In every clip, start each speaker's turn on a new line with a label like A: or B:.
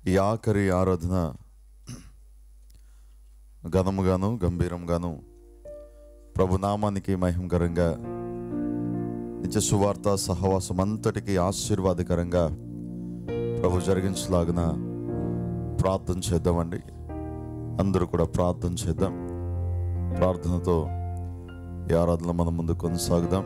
A: ఈ ఆఖరి ఆరాధన ఘనముగాను గంభీరంగాను ప్రభు నామానికి మహిమకరంగా నిత్య సువార్త సహవాసం అంతటికి ఆశీర్వాదకరంగా ప్రభు జరిగించలాగిన ప్రార్థన చేద్దామండి అందరూ కూడా ప్రార్థన చేద్దాం ప్రార్థనతో ఈ ఆరాధన మనం ముందు కొనసాగుదాం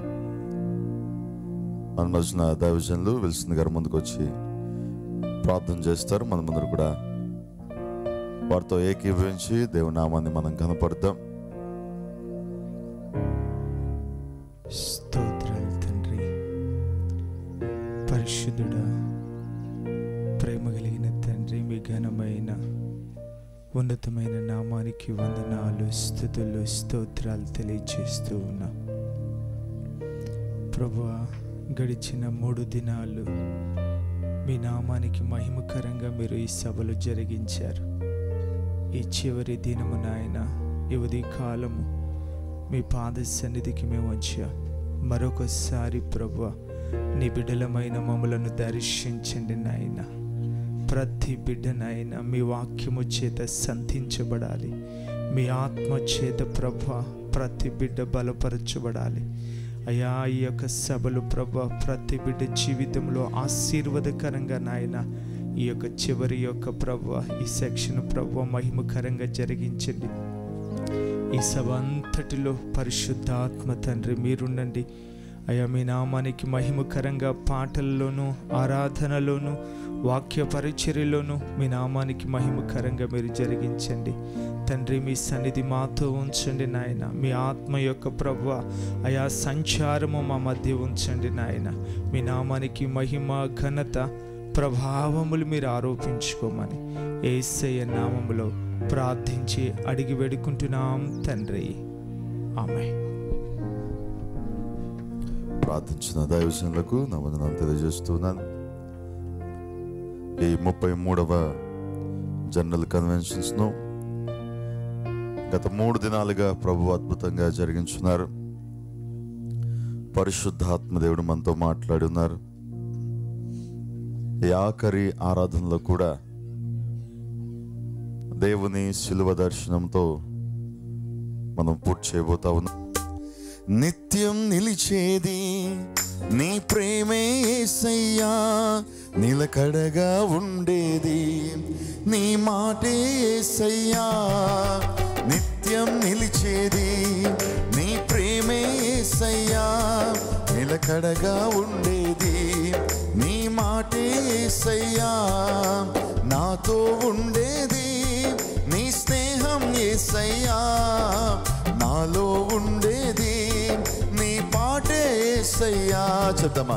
A: మన మధ్యన దైవజనులు విల్సన్ గారు ముందుకు వచ్చి ప్రార్థన చేస్తారు మన ముందరు కూడా వారితో ఏకీభవించి దేవుని నామాన్ని మనం కనపడదాం
B: స్తోత్రాలు తండ్రి పరిశుద్ధుడా ప్రేమ కలిగిన తండ్రి మీ ఘనమైన ఉన్నతమైన నామానికి వందనాలు స్థుతులు స్తోత్రాలు తెలియజేస్తూ ఉన్నా ప్రభువా గడిచిన మూడు దినాలు మీ నామానికి మహిమకరంగా మీరు ఈ సభలు జరిగించారు ఈ చివరి దినము నాయన ఈ ఉదయ కాలము మీ పాద సన్నిధికి మేము వచ్చాం మరొకసారి ప్రభు నీ బిడ్డలమైన మమ్మలను దర్శించండి నాయన ప్రతి బిడ్డనైనా మీ వాక్యము చేత సంధించబడాలి మీ ఆత్మ చేత ప్రభ ప్రతి బిడ్డ బలపరచబడాలి అయా ఈ యొక్క సభలు ప్రభ ప్రతి బిడ్డ జీవితంలో ఆశీర్వాదకరంగా నాయన ఈ యొక్క చివరి యొక్క ప్రభ ఈ సెక్షన్ ప్రభ మహిమకరంగా జరిగించండి ఈ సభ అంతటిలో పరిశుద్ధాత్మ తండ్రి మీరుండండి అయా మీ నామానికి మహిమకరంగా పాటల్లోనూ ఆరాధనలోనూ వాక్య పరిచర్యలోనూ మీ నామానికి మహిమకరంగా మీరు జరిగించండి తండ్రి మీ సన్నిధి మాతో ఉంచండి నాయన మీ ఆత్మ యొక్క ప్రభు అయా సంచారము మా మధ్య ఉంచండి నాయన మీ నామానికి మహిమ ఘనత ప్రభావములు మీరు ఆరోపించుకోమని ఏసయ్య నామములో ప్రార్థించి అడిగి వేడుకుంటున్నాం తండ్రి ఆమె
A: ప్రార్థించిన దైవజనులకు నా వందనాలు తెలియజేస్తున్నాను ఈ ముప్పై మూడవ జనరల్ కన్వెన్షన్స్ను గత మూడు దినాలుగా ప్రభు అద్భుతంగా జరిగించున్నారు పరిశుద్ధాత్మ దేవుడు మనతో మాట్లాడి ఉన్నారు ఈ ఆఖరి ఆరాధనలో కూడా దేవుని శిలువ దర్శనంతో మనం పూర్తి చేయబోతా ఉన్నాం నిత్యం నిలిచేది నీ ప్రేమే యేసయ్యా నిలకడగా ఉండేది నీ మాటే యేసయ్యా నిత్యం నిలిచేది నీ ప్రేమే యేసయ్యా నిలకడగా ఉండేది నీ మాటే యేసయ్యా నాతో ఉండేది నీ స్నేహం యేసయ్యా నాలో ఉండేది నీ పాటే యేసయ్యా చెప్తామా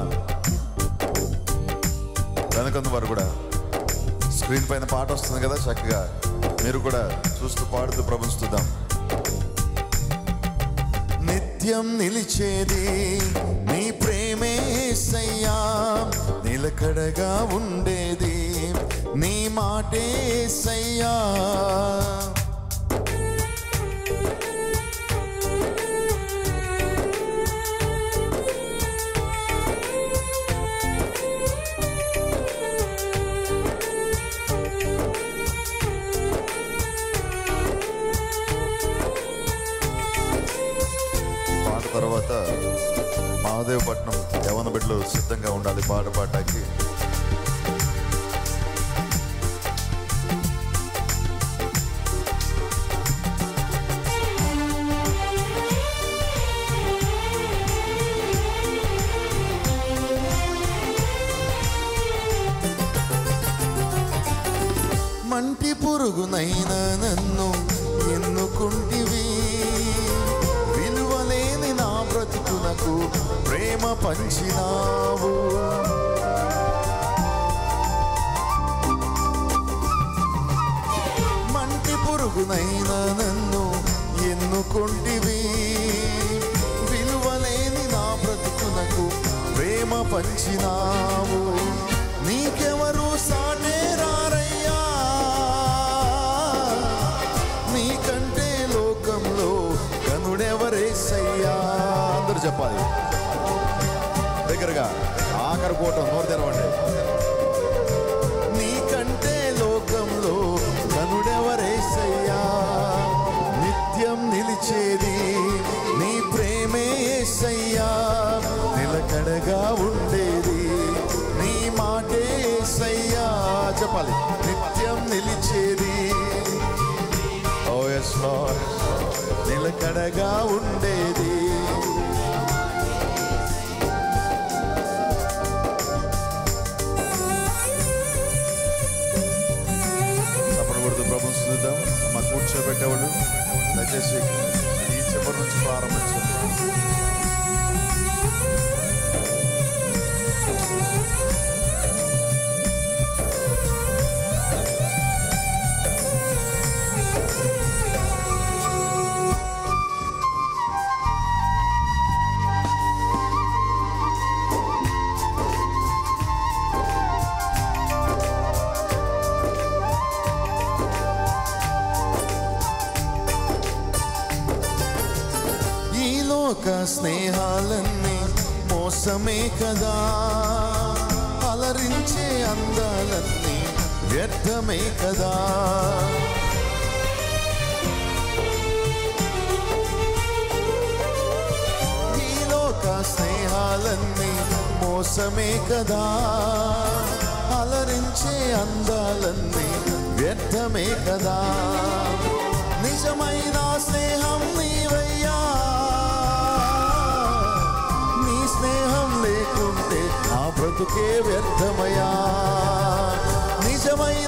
A: వెనకొంది వారు కూడా స్క్రీన్ పైన పాట వస్తుంది కదా చక్కగా మీరు కూడా చూస్తూ పాడుతూ ప్రవహిస్తుందాం నిత్యం నిలిచేది నీ ప్రేమే యేసయ్యా నిలకడగా ఉండేది నీ మాటే యేసయ్యా పాట తర్వాత మహాదేవపట్నం యవన బిడ్డలు సిద్ధంగా ఉండాలి పాట పాడటానికి మంటి పురుగునైనా నన్ను ఎన్నుకుంటివి విలువలేని నా బ్రతుకునకు ప్రేమ పంచినావు మంటి పురుగునైనా నన్ను ఎన్నుకుంటివి విలువలేని నా బ్రతుకునకు ప్రేమ పంచినావు నీకెవరు సాటే రారయ్యా నీకంటే లోకంలో కనుడెవరేసయ్యా అందరూ చెప్పాలి దగ్గరగా ఆఖరి కోట నోరు తెరవండి నీకంటే లోక చెప్పాలి నిత్యం నిలిచేది ఓ ఎస్ నిలకడగా ఉండేది అప్పుడు కొడుతూ ప్రభు చూద్దాం మా కూర్చోబెట్టేవాడు దయచేసి ఈ చివరి నుంచి ప్రారంభించండి ఈ లోక స్నేహాలన్నీ మోసమే కదా అలరించే అందాలన్నీ వ్యర్థమే కదా ఈ లోక స్నేహాలన్నీ మోసమే కదా అలరించే అందాలన్నీ వ్యర్థమే కదా నిజమైన స్నేహం నీవయ్యా నీ స్నేహం లేకుంటే నా బ్రతుకే వ్యర్థమయ్యా నిజమైన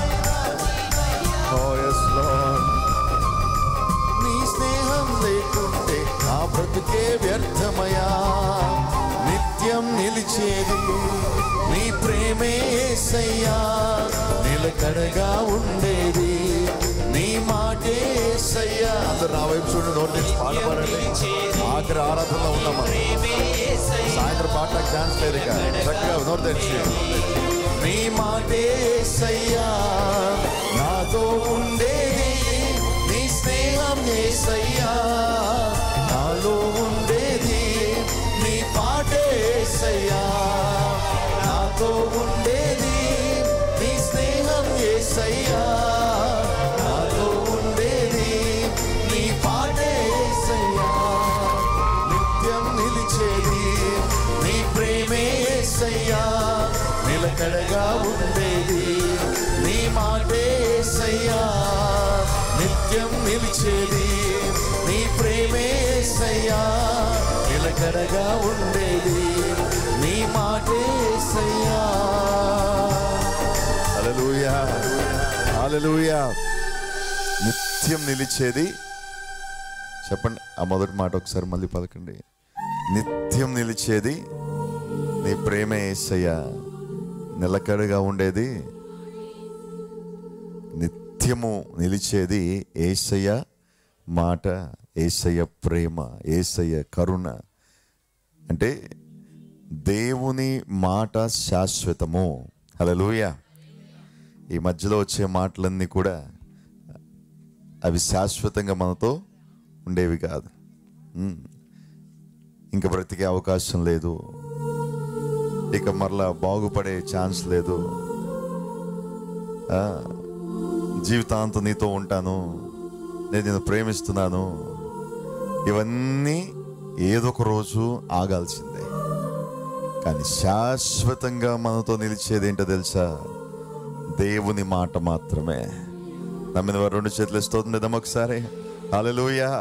A: Oh, yes, Lord. నీ స్నేహం లేకుంటే నా బ్రతుకే వ్యర్థమయా నిత్యం నిలిచేది నీ ప్రేమే యేసయ్యా నిలకడగా ఉండేది నీ మాటే యేసయ్యా అందరు నా వైపు చూడండి నోటి నుంచి పాడబడండి ఆఖరి ఆరాధనలో ఉన్నామా సాయంత్రం పాటలకు ఛాన్స్ లేదు ఇక చక్కగా నోరు తెచ్చి నీ మాటే యేసయ్యా నాతో ఉండేది నీ స్నేహం యేసయ్యా నాలో ఉండేది నీ పాటే యేసయ్యా నాతో ఉండేది నీ స్నేహం యేసయ్యా నాలో ఉండేది నీ పాటే యేసయ్యా నిత్యం నిలిచేది నీ ప్రేమే యేసయ్యా నిలకడగా ఉండేది నీ మాటే యేసయ్యా నిత్యం నిలిచేది నీ ప్రేమే యేసయ్యా నిలకడగా ఉండేది నీ మాటే యేసయ్యా హల్లెలూయా హల్లెలూయా నిత్యం నిలిచేది చెప్పండి ఆ మొదటి మాట ఒకసారి మళ్ళీ పలకండి నిత్యం నిలిచేది నీ ప్రేమ ఏసయ్య నిలకడగా ఉండేది నిత్యము నిలిచేది ఏసయ్య మాట ఏసయ్య ప్రేమ ఏసయ్య కరుణ అంటే దేవుని మాట శాశ్వతము హల్లెలూయా ఈ మధ్యలో వచ్చే మాటలన్నీ కూడా అవి శాశ్వతంగా మనతో ఉండేవి కాదు ఉమ్. ఇంకా బ్రతికే అవకాశం లేదు ఇక మరలా బాగుపడే ఛాన్స్ లేదు ఆ, జీవితాంతం నీతో ఉంటాను నేను నిన్ను ప్రేమిస్తున్నాను ఇవన్నీ ఏదో ఒక రోజు ఆగాల్సిందే కానీ శాశ్వతంగా మనతో నిలిచేది ఏంటో తెలుసా దేవుని మాట మాత్రమే నమ్మిన వారు రెండు చేతులు ఇస్తుంది ఒకసారి హల్లెలూయా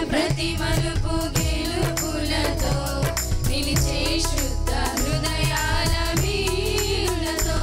C: ప్రతి మలుపు గెలుపులతో నిలిచే శుద్ధ హృదయాల వీరులతో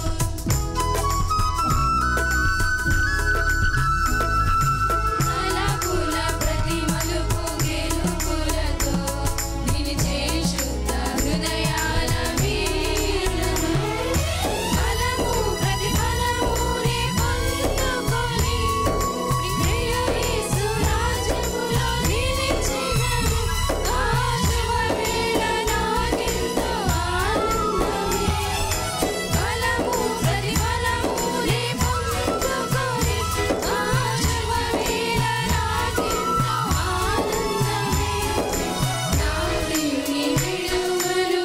C: అలపుల ప్రతి మలుపు గెలుపులతో నిలిచే శుద్ధ హృదయాల వీరులతో బలము ప్రతిఫలము నే పొందుకొని ప్రియ యేసు రాజ్యములో నిలిచెదను ఆ శుభవేళ నాకెంతో ఆనందమే బలము ప్రతిఫలము నే పొందుకొని ఆ శుభవేళ నాకెంతో ఆనందమే నా ప్రియుని విడువను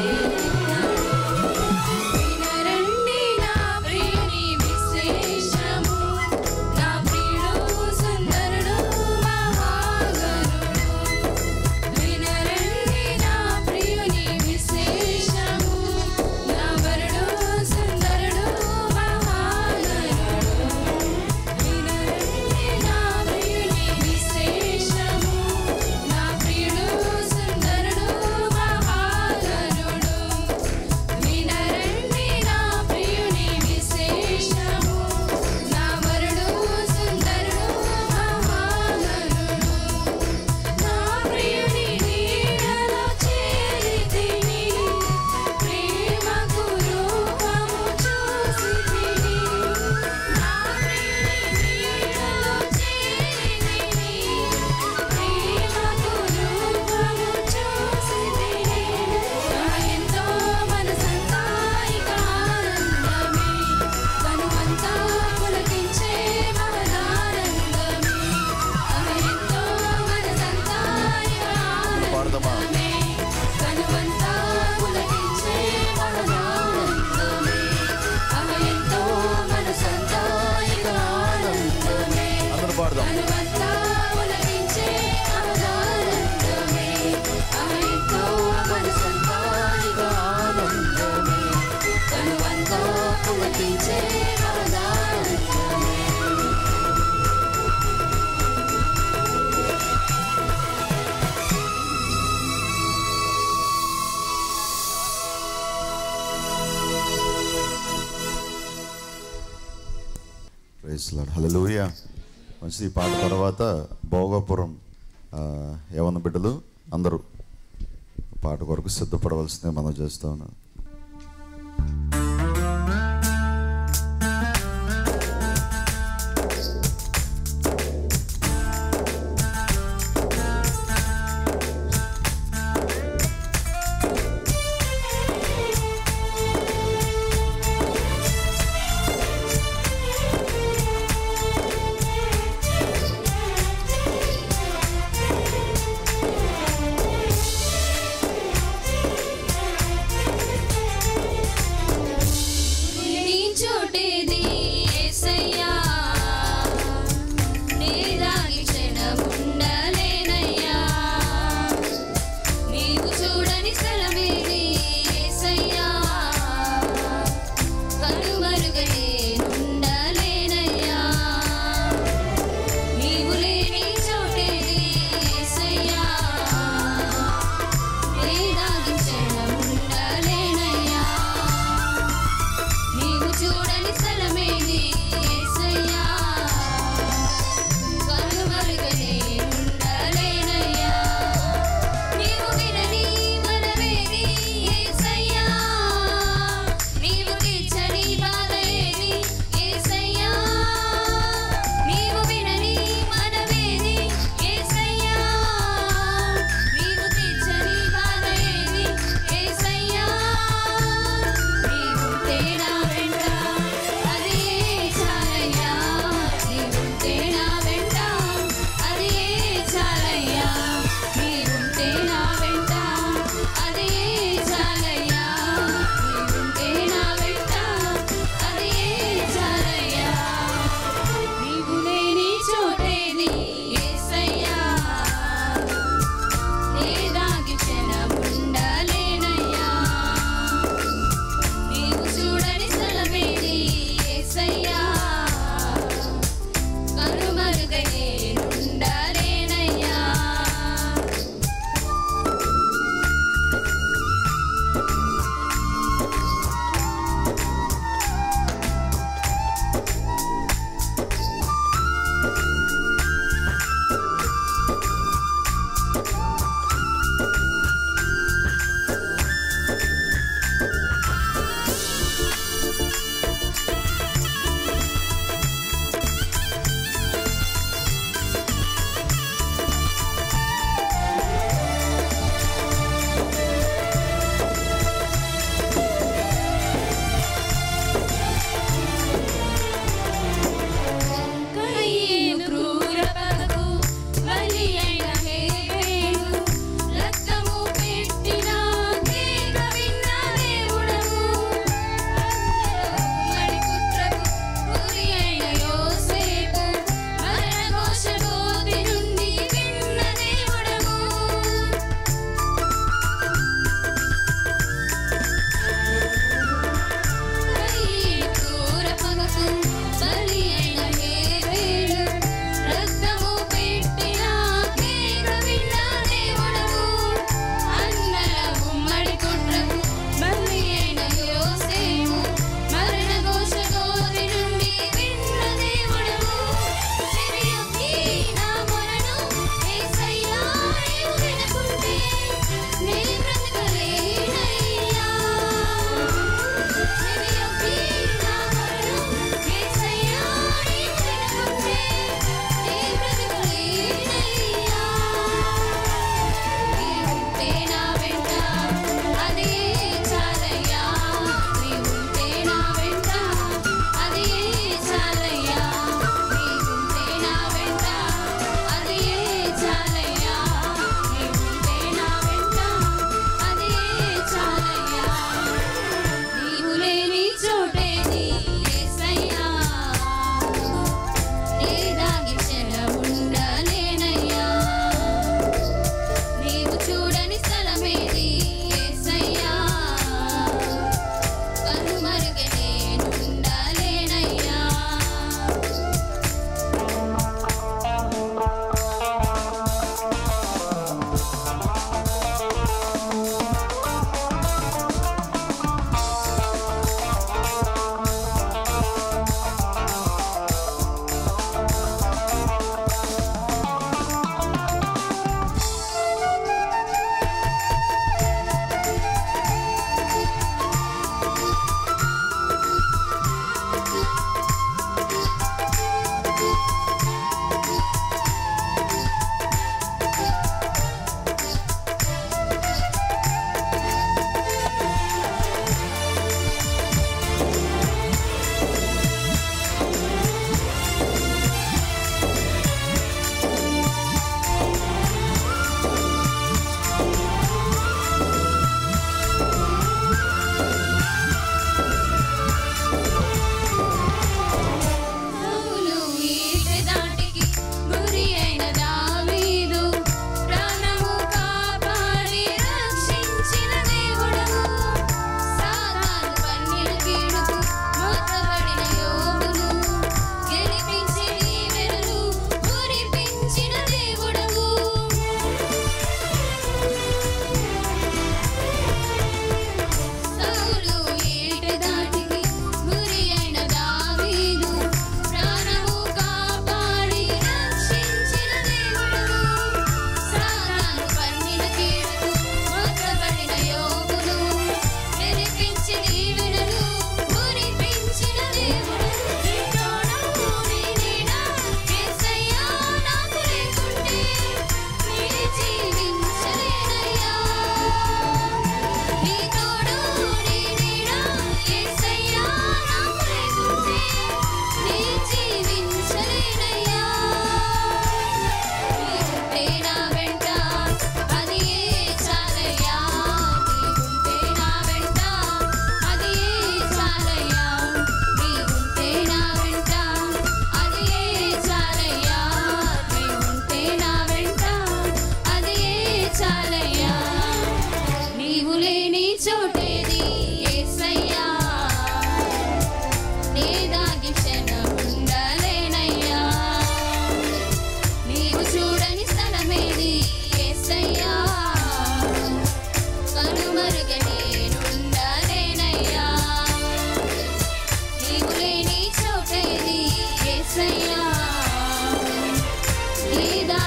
C: వినరండి నా ప్రియుని విశేషము నా ప్రియుడు సుందరుడు మహాగణుడు వినరండి నా ప్రియుని విశేషము నా వరుడు సుందరుడు మహాగణుడు వినరండి నా ప్రియుని విశేషము నా ప్రియుడు సుందరుడు మహాగణుడు వినరండి నా ప్రియుని విశేషము నా వరుడు సుందరుడు మహాగణుడు నా ప్రియుని నీడలో చేరితిని ప్రేమకు రూపము చూసితిని నా ప్రియుని నీడలో చేరితిని ప్రేమకు రూపము చూసితిని నా ఎంతో మనసంతా ఇక ఆనందమే కనుమంతా పులకించే మహదానందమే నా ఎంతో మనసంతా ఇక
A: పాడదామా
C: ఆనందమే కనుమంతా పులకించే మహదానందమే నా ఎంతో మనసంతా ఇక ఆనందమే
A: అందరూ పాడదాం
C: కనుమంతా పులకించే మహదానందమే నా ఎంతో మనసంతా ఇక ఆనందమే కనుమంతా పులకించే మహదానందమే
A: ప్రైజ్ లాడ్ హల్లెలూయా మంచిది ఈ పాట తర్వాత భోగాపురం ఆ, యవన బిడ్డలు అందరూ పాట కొరకు సిద్ధపడవలసిందే మనం చేస్తా ఉన్నాం
C: నా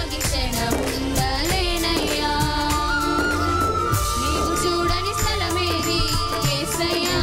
C: ఆగి క్షణం ఉండలేనయ్యా నీవు చూడని స్థలమేది యేసయ్యా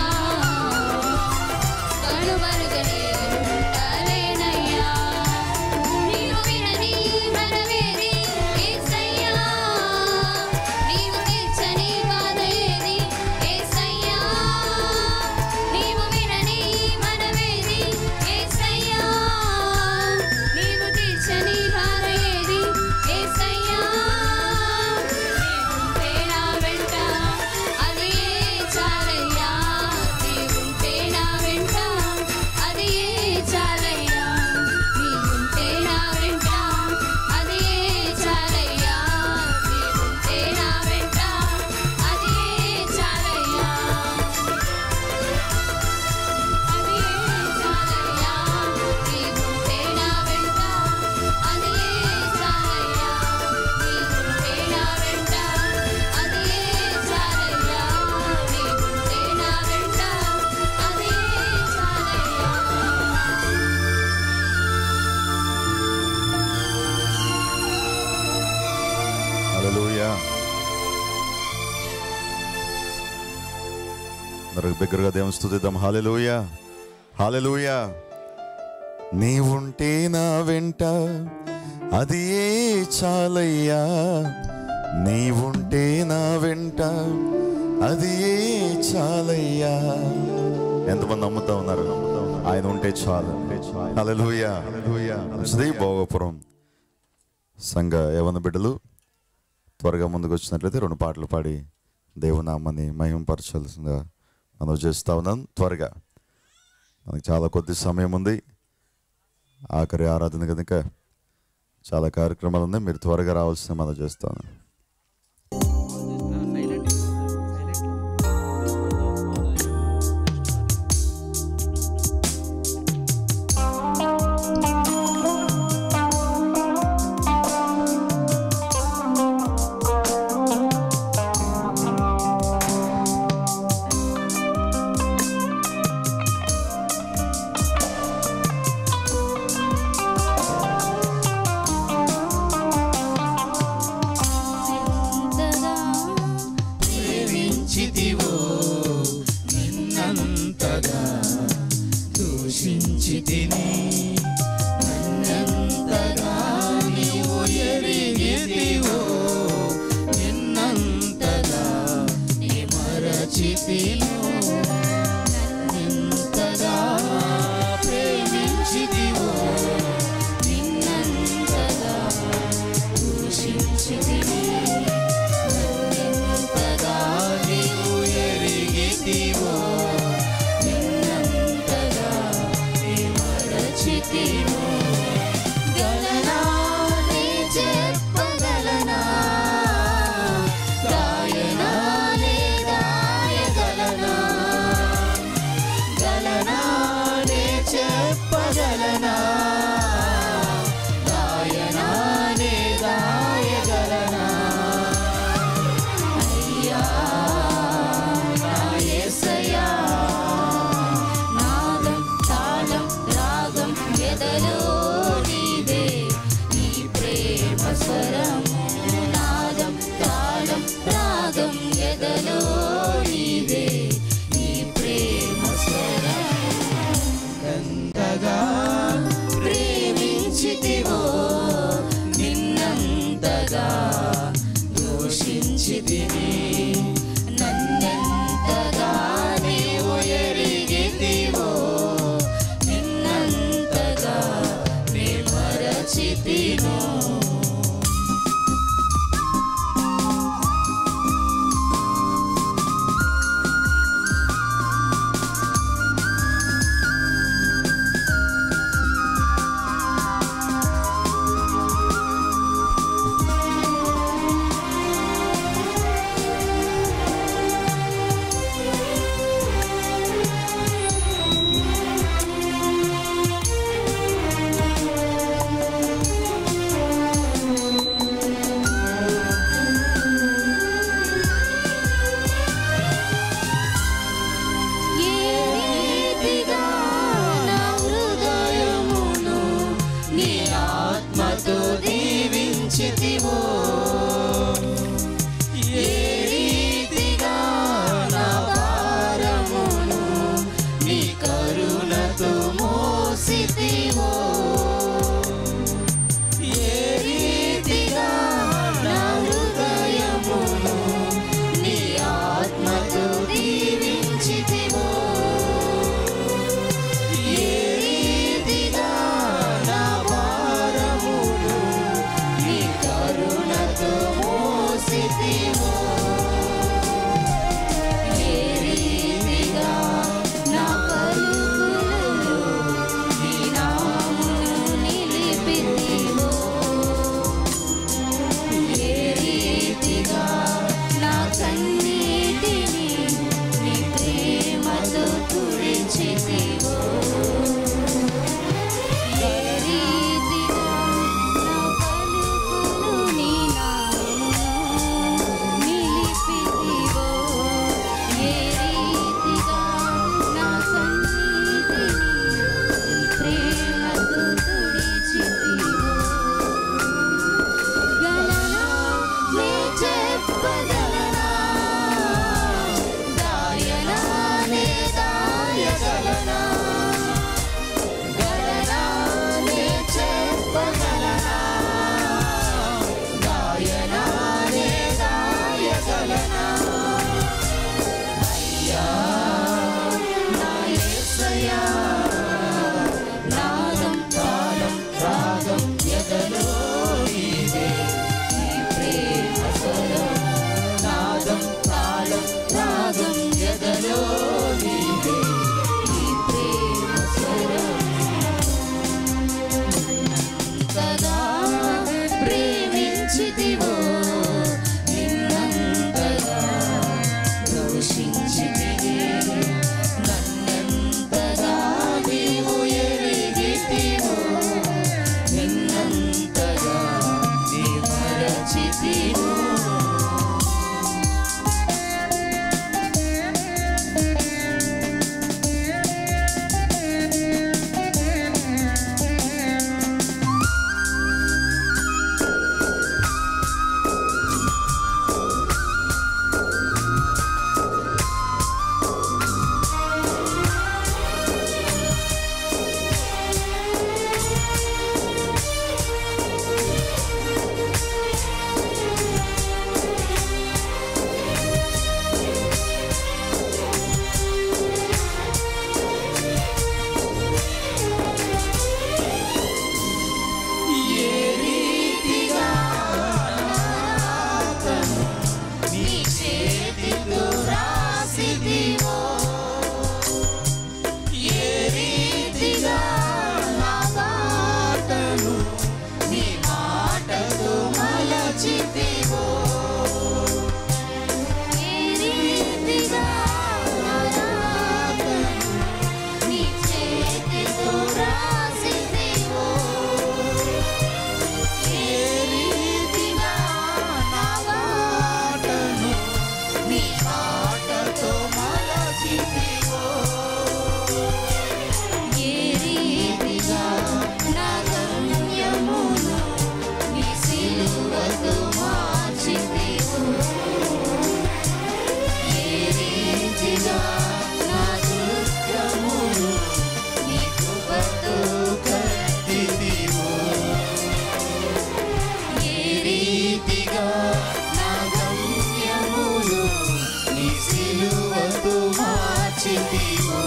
C: కనుమరుగనే ఉండలేనయ్యా నీవు వినని మనవేది యేసయ్యా నీవు తీర్చని బాధ ఏది యేసయ్యా నీవు వినని మనవేది యేసయ్యా నీవు తీర్చని బాధ ఏది యేసయ్యా నీవుంటే నా వెంట అది చాలయ్యా నీవుంటే నా వెంట అది చాలయ్యా నీవుంటే నా వెంట అది చాలయ్యా నీవుంటే నా వెంట అది చాలయ్యా అది చాలయ్యా నీవుంటే నా వెంట అది చాలయ్యా నీవుంటే నా వెంట అది చాలయ్యా నీవుంటే నా వెంట అది చాలయ్యా
A: హల్లెలూయా అందరూ బిగ్గరగా దేవుని స్తుతిద్దాం హాలెలూయా హాలెలూయా నీవుంటే నా వెంట అది ఏ చాలయ్యా నీవుంటే నా వెంట అది ఏ చాలయ్యా ఎంతమంది నమ్ముతా ఉన్నారు ఆయన ఉంటే చాలు హల్లెలూయా శ్రీ భోగపురం సంఘ యవన బిడ్డలు త్వరగా ముందుకు వచ్చినట్లయితే రెండు పాటలు పాడి దేవునామాన్ని మహింపరచాల్సిందిగా మనం చేస్తా ఉన్నాం త్వరగా మనకి చాలా కొద్ది సమయం ఉంది ఆఖరి ఆరాధన కనుక చాలా కార్యక్రమాలు ఉన్నాయి మీరు త్వరగా రావాల్సిన మనం చేస్తాను
D: మలచితిను ఏ రీతిగా నాతను నీ చేతితో రాసిదివో ఏ రీతిగా నా బాటను నీ మాటతో మలచితివో
C: ఏ రీతిగా నారాతను నీ చేతితో రాసిదివో ఏ రీతిగా నా బాటను
D: నీ మాటతో మలచితివో
C: ఏ రీతిగా నా గమ్యమును నీ సిలువతో మార్చితివో ఏ రీతిగా నా దుఃఖమును నీ కృపతో కట్టితివో ఏ రీతిగా నా గమ్యమును
D: నీ సిలువతో మార్చితివో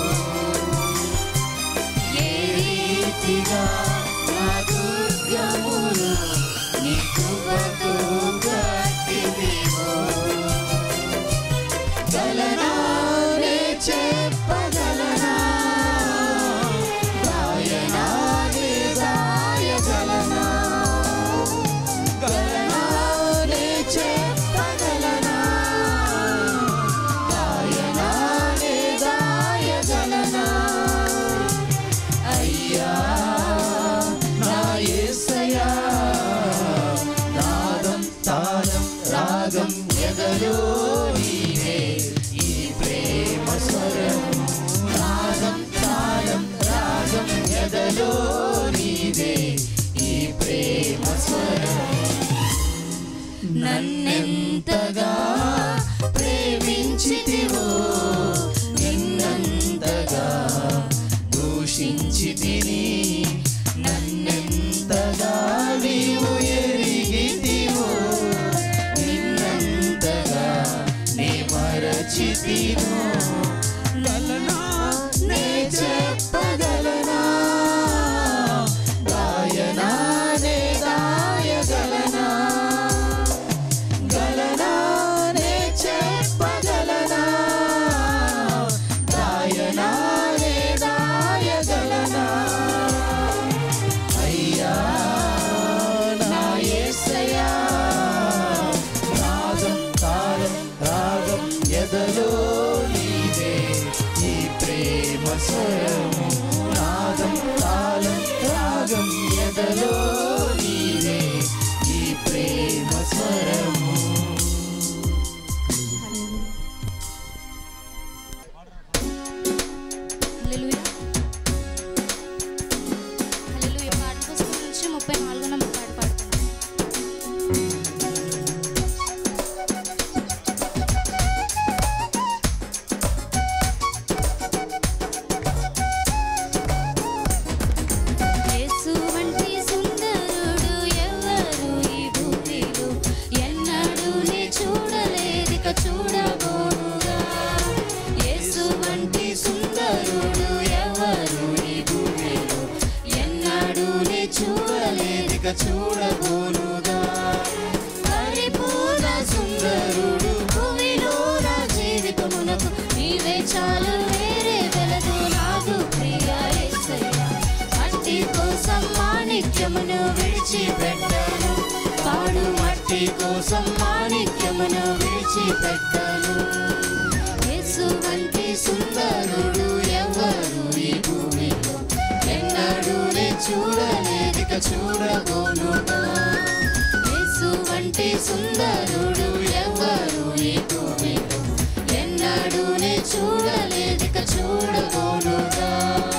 C: ఏ రీతిగా నా దుర్గమును నీ కృపతో కట్టిదివో
D: గలనా నే చెప్పగలనా గాయనా నే గాయగలనా గలనా నే చెప్పగలనా గాయనా నే గాయగలనా అయ్యా నా యేసయ్యా నాదం తాళం రాగం ఎదలో నీవే ఈ ప్రేమ స్వరం నాదం తాళం రాగం ఎదలో నీవే ఈ ప్రేమ స్వరం నన్నెంతగా ప్రేమించితివో నిన్నంతగా దూషించి తిని నన్నెంతగా నీవు ఎరిగితివో నిన్నంతగా నే మరచితినో గలనా నే చెప్పగలనా గాయనా నే గాయగలనా గలనా నే చెప్పగలనా గాయనా నే గాయగలనా అయ్యా నా యేసయ్యా నాదం తాళం రాగం ఎదలో నీవే ఈ ప్రేమ స్వరము నాదం తాళం రాగం ఎదలో నీవే ఈ ప్రేమ స్వరము
C: హల్లెలూయా హల్లెలూయా పాట పుస్తకం నుంచి ముప్పై నాలుగో నంబర్ పాట పాడుతున్నాం యేసు వంటి సుందరుడు ఎవరు ఈ భూమిలో ఎన్నడూ నీ చూడలేదిక చూడబోనుగా యేసు వంటి సుందరుడు ఎవరు ఈ భూమిలో ఎన్నడూ నీ చూడలేదిక చూడబోనుగా పరిపూర్ణ సుందరుడు భూమిలో నా జీవితమునకు నీవే చాలు వేరే వెలదు నాకు ప్రియ యేసయ్యా మట్టి కోసం మాణిక్యమును విడిచిపెట్టాను పాడు మట్టి కోసం మాణిక్యమును విడిచిపెట్టాను యేసు వంటి సుందరుడు ఎవరు ఈ భూమిలో ఎన్నడూ నే చూడలేదిక చూడబోనుగా యేసు వంటి సుందరుడు ఎవరు ఈ భూమిలో ఎన్నడూ నే చూడలేదిక చూడబోనుగా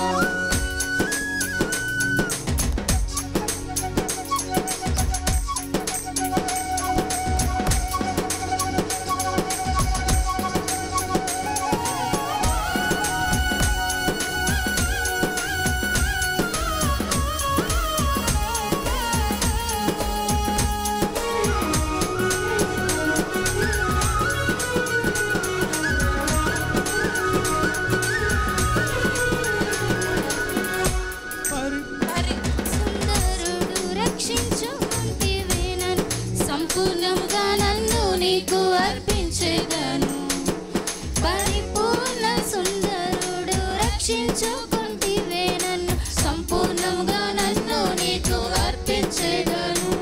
C: హరి సుందరుడు రక్షించుకుంటివేనను సంపూర్ణంగా నన్ను నీకు అర్పించేదను పరిపూర్ణ సుందరుడు రక్షించుకుంటివేనను సంపూర్ణంగా నన్ను నీకు అర్పించేదను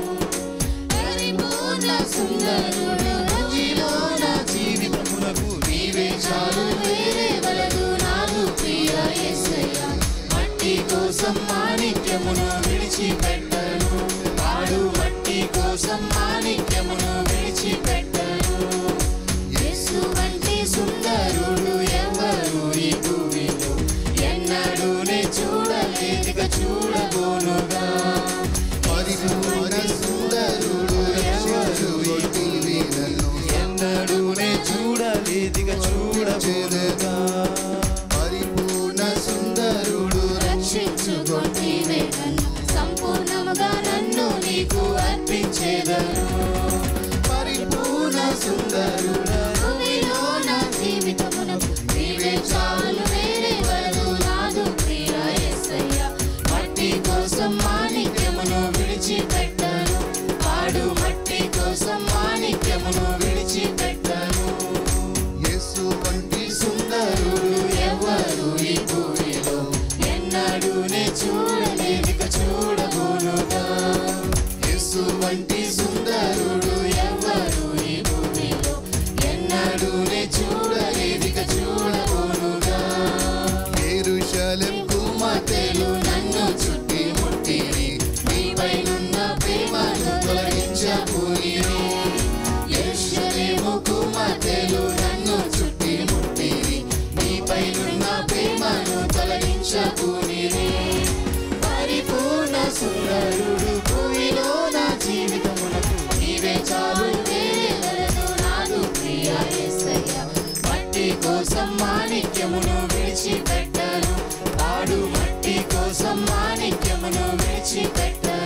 C: పరిపూర్ణ సుందరుడు భూమిలో నా జీవితమునకు నీవే చాలు వేరే వలదు నాదు ప్రియ యేసయ్య మట్టి కోసం మాణిక్యమును విడిచిపెట్టను వాడు మట్టి కోసం మాణిక్యమును విడిచిపెట్టను యేసు వంటి సుందరుడు ఎవరు ఈ భూమిలో ఎన్నడూ నే చూడలేదిక చూడబోనుగా
D: పరిపూర్ణ సుందరుడు ఎవరు ఈ భూమిలో
B: ఎన్నడూ నే చూడలేదిగా చూడబోనుగా
D: పరిపూర్ణ సుందరుడు
C: రక్షించుకొంటివే నన్ను సంపూర్ణముగా నన్ను నీకు అర్పించేదను
D: పరిపూర్ణ సుందరుడు
C: భూమిలో నా జీవితమునకు నీవే చాలు వేరే వలదు నాదు ప్రియ యేసయ్య మట్టి కోసం మాణిక్యమును విడిచిపెట్టను వాడు మట్టి కోసం మాణిక్యమును విడిచిపెట్టను
D: యేసు వంటి
C: సుందరుడు ఎవరు ఈ భూమిలో ఎన్నడూ నే చూడలేదిక చూడబోనుగా యేసు వంటి సుందరుడు ఎవరు ఈ భూమిలో ఎన్నడూ నే చూడలేదిక చూడబోనుగా
D: యెరూషలేం
C: కుమార్తెలు నన్ను చుట్టి ముట్టిరి నీపైనున్న ప్రేమను తొలగించబోయిరి యెరూషలేము కుమార్తెలు నన్ను చుట్టి ముట్టిరి నీపైనున్న ప్రేమను తొలగించబోయిరి పరిపూర్ణ సుందరుడు భూమిలో నా జీవితమునకు నీవే చాలు వేరే వలదు నాదు ప్రియ యేసయ్య మట్టి కోసం మాణిక్యమును విడిచిపెట్టను వాడు మట్టి కోసం మాణిక్యమును విడిచిపెట్టను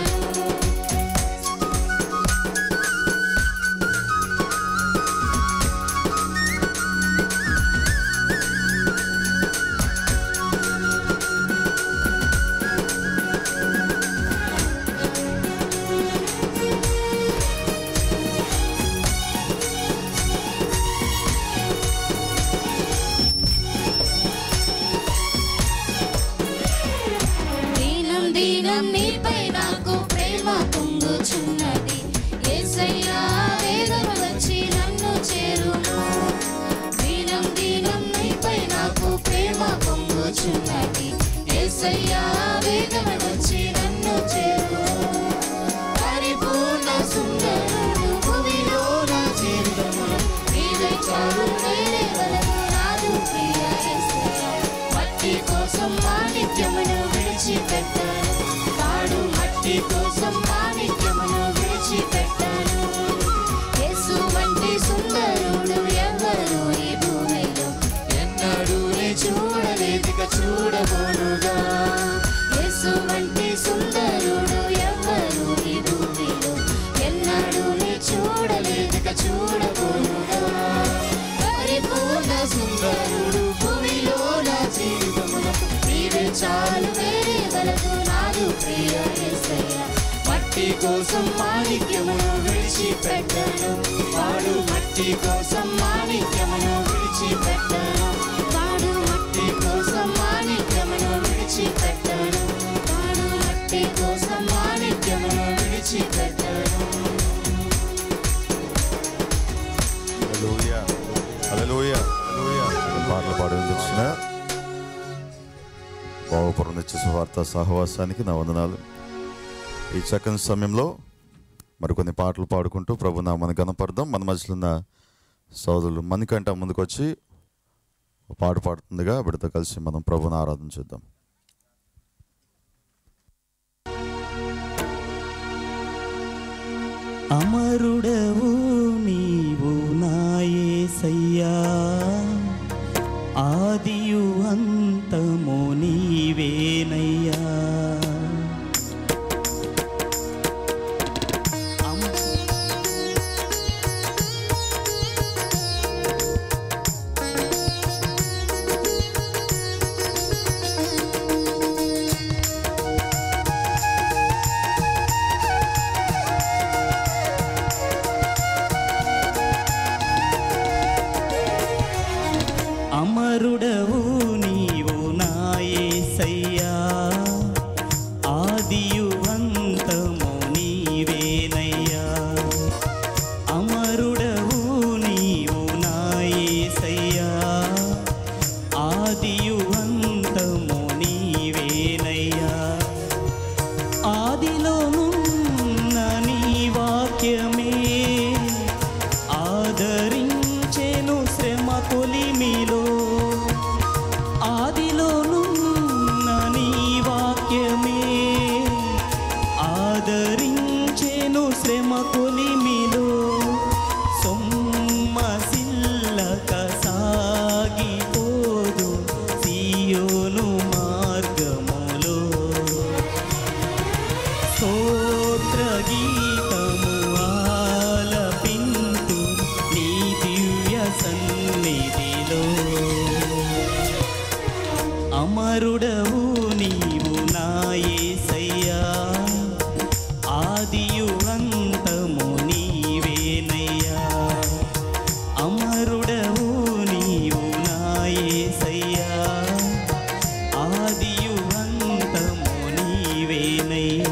C: దీనం దీనం నీపై నాకు ప్రేమ పొంగుచున్నది యేసయ్యా వేగం వచ్చి నన్ను చేరును దీనం దీనం నీపై నాకు ప్రేమ పొంగుచున్నది యేసయ్యా వేగం వచ్చి నన్ను చేరును పరిపూర్ణ సుందరుడు భూమిలో నా జీవితమును నీవే చాలు వేరే వలదు నాదు ప్రియ యేసయ్యా మట్టి కోసం మాణిక్యమును విడిచిపెట్టాను వాడు మట్టి కోసం మాణిక్యమును విడిచిపెట్టాను యేసు వంటి సుందరుడు ఎవరు ఈ భూమిలో ఎన్నడూ నే చూడలేదిక చూడబోనుగా యేసు వంటి సుందరుడు ఎవరు ఈ భూమిలో ఎన్నడూ నే చూడలేదిక చూడబోనుగా పరిపూర్ణ సుందరుడు భూమిలో నా జీవితమునకు నీవే చాలు వేరే వలదు నాదు ప్రియ యేసయ్య మట్టి కోసం మాణిక్యమును విడిచిపెట్టను వాడు మట్టి కోసం మాణిక్యమును విడిచిపెట్టను వాడు మట్టి కోసం మాణిక్యమును విడిచిపెట్టను వాడు మట్టి కోసం మాణిక్యమును విడిచిపెట్టను
A: హల్లెలూయా హల్లెలూయా హల్లెలూయా పాటలు పాడడం వచ్చిన బావపురం నిత్య సువార్త సహవాసానికి నా వందనాలు ఈ చక్కని సమయంలో మరికొన్ని పాటలు పాడుకుంటూ ప్రభు నామని కనపడదాం మన మధ్యలో ఉన్న సోదరులు మనకంట ముందుకొచ్చి ఒక పాట పాడుతుందిగా బిడ్డతో కలిసి మనం ప్రభుని ఆరాధన చేద్దాం
E: అమరుడవు నీవు నాయసయ్యా ఆదియు అంతము నీవేనయ్యా అమ- అమరుడవు నీవు నాయసయ్యా ఆదియు అంతము నీవేనయ్యా అమరుడవు నీవు నాయసయ్యా ఆదియు అంతము నీవేనయ్యా ఆదిలోనున్న నీ వాక్యమే ఆదరించెను శ్రమ కొలిమిలో ఆదిలోనున్న నీ వాక్యమే ఆదరించెను శ్రమ కొలిమిలో సొమ్మసిల్లక సాగిపోదు సియోను మార్గములో స్తోత్ర గీతము ఆలపింతు నీ దివ్య సన్నిధిలో అమరుడవు నీవు నాయసయ్యా ఆదియు అంతము నీవేనయ్యా అమరుడవు నీవు నాయసయ్యా ఆదియు అంతము నీవేనయ్యా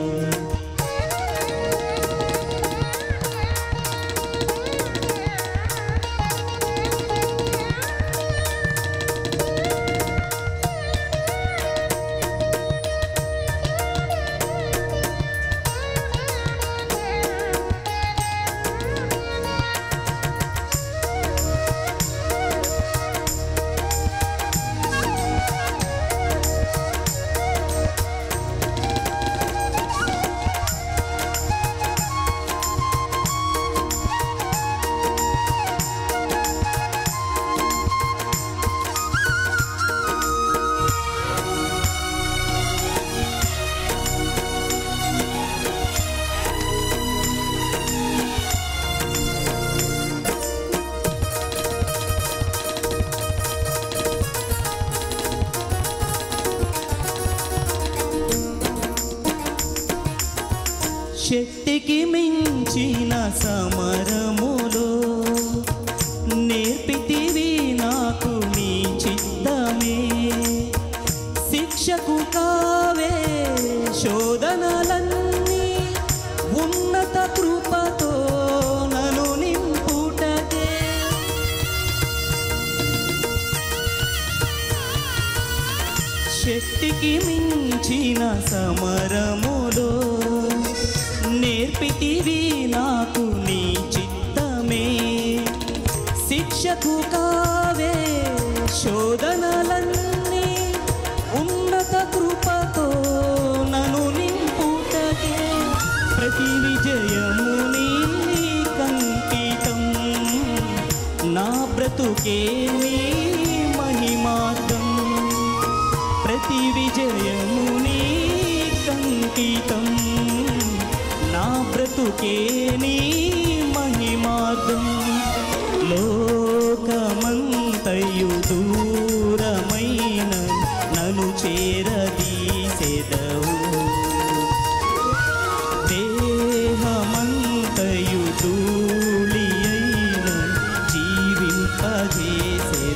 E: శక్తికి మించిన సమరములో నేర్పితివి నాకు నీ చిత్తమే శిక్షకు కావే శోధనలన్నీ ఉన్నత కృపతో నను నింపుటకే శక్తికి మించిన సమరములో నేర్పితివి నాకు నీ చిత్తమే శిక్షకు కావే శోధనలన్నీ ఉన్నత కృపతో నను నింపుటకే ప్రతి విజయము నీ కంకితం నా బ్రతుకే నీ మహిమార్థం ప్రతి విజయము నీ కంకితం నా బ్రతుకే నీ మహిమార్థం లోకమంతయు దూరమైన నన్ను చేరదీసెదవు దేహమంతయు ధూళి అయిన జీవింపజేసెదవు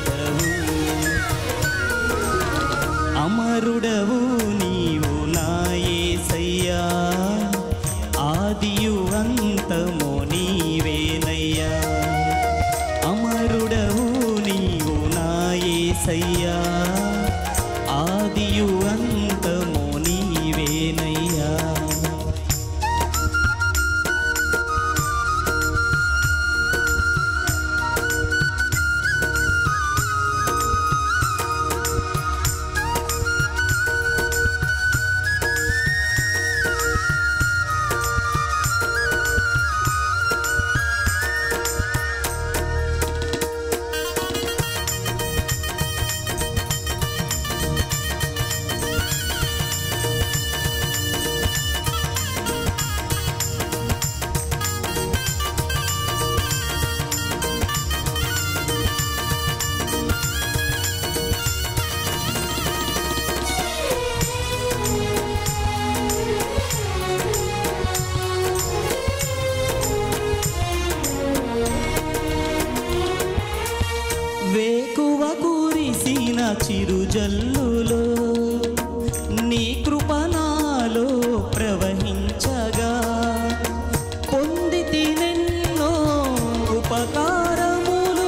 E: చిరుజల్లులో నీ కృపణాలో ప్రవహించగా పొంది తినెన్నో ఉపకారములు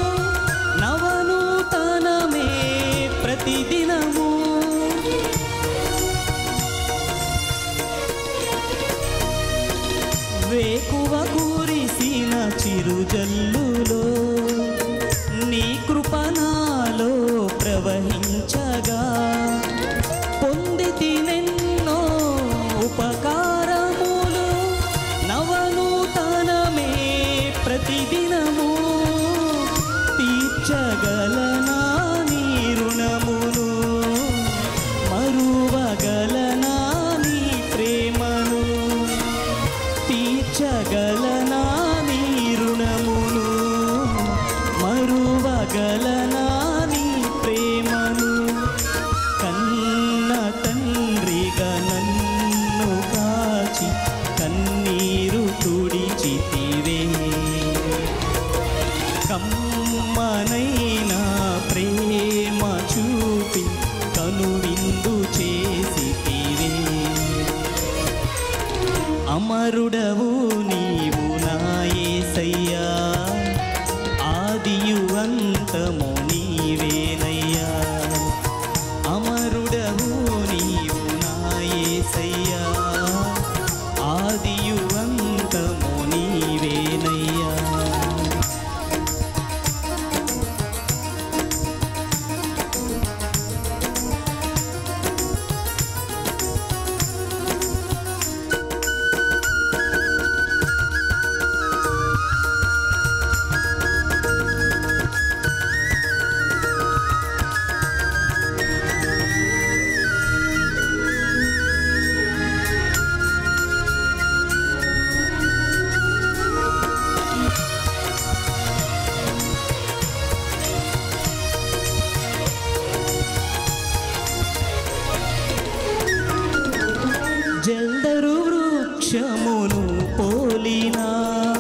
E: నవనూతనమే ప్రతిదినము వేకువ కురిసిన చిరుజల్లులో నీ కృపణాలో ప్రవహించగా పొంది తినెన్నో ఉపకారములు నవనూతనమే ప్రతిదినము తీర్చగలనా నీ రుణమును మరువగలనా నీ ప్రేమను తీర్చగలనా నీ రుణమును మరువగలనా నీ ప్రేమను కన్న తండ్రిగా నన్ను కాచి కన్నీరు తుడిచితివే కమ్మనైనా ప్రేమ చూపి కనువిందు చేసితివే అమరుడవు నీవు నాయసయ్యా ఆదియు అంతము నీవేనయ్యా అమరుడవు నీవు నాయసయ్యా ఆదియు అంతము నీవేనయ్యా జల్దరు వృక్షమును పోలినా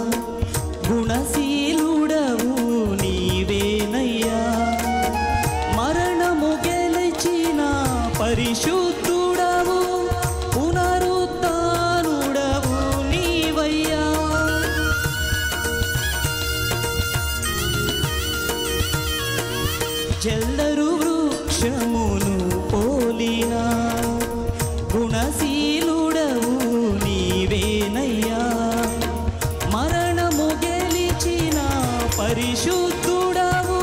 E: గుణశీలుడవు నీవేనయ్యా మరణము గెలిచిన పరిశుద్ధుడవు పునరుత్నుడవు నీవయ్యా జల్లరు వృక్షమును పోలినా గుణశీలుడవు నీవేనయ్యా మరణము గెలిచిన పరిశుద్ధుడవు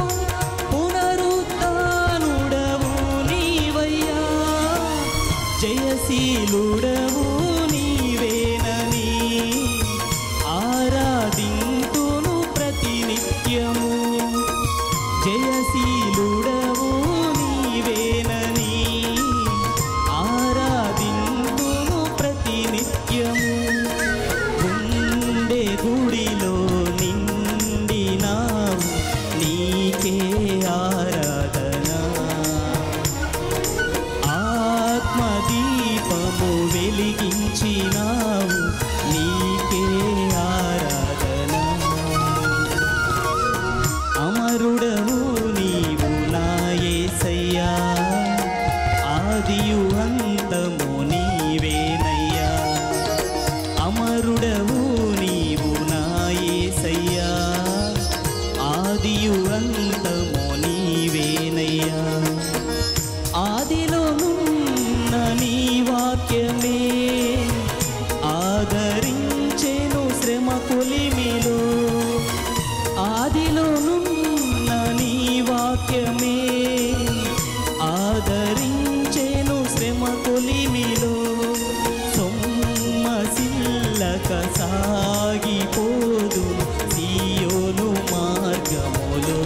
E: పునరుత్నుడవు నీవయ్యా జయశీలుడవు నీవేనని ఆరాధింతును ప్రతినిత్యము జయశీలుడవు నీవేనని ఆరాధింతును ప్రతినిత్యము గుండె గుడిలో నిండినావు నీకే ఆరాధన ఆత్మదీపము వెలిగించినావు నీకే ఆరాధన అమరుడవు నీవు నాయసయ్యా ఆదియు అంతము నీవేనయ్యా అమరుడవు నీవు నాయసయ్యా ఆదియు అంతము నీవేనయ్యా ఆదిలోనున్న నీ వాక్యమే ఆదరించెను శ్రమ కొలిమిలో ఆదిలోనున్న నీ వాక్యమే ఆదరించెను శ్రమ కొలిమిలో సొమ్మసిల్లక సాగిపోదు సియోను మార్గములో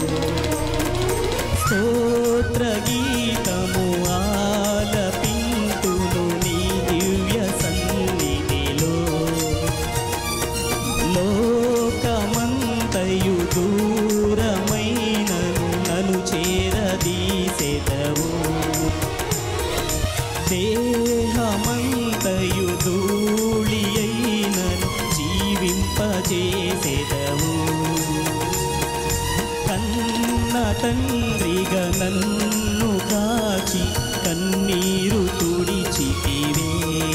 E: స్తోత్ర గీతము ఆలపింతును నీ దివ్య సన్నిధిలో లోకమంతయు దూరమైనను నను చేరదీసెదవు దేహమంతయు ధూళి అయినను జీవింపజేసెదవు కన్న తండ్రిగా నన్ను కాచి కన్నీరు తుడిచితివే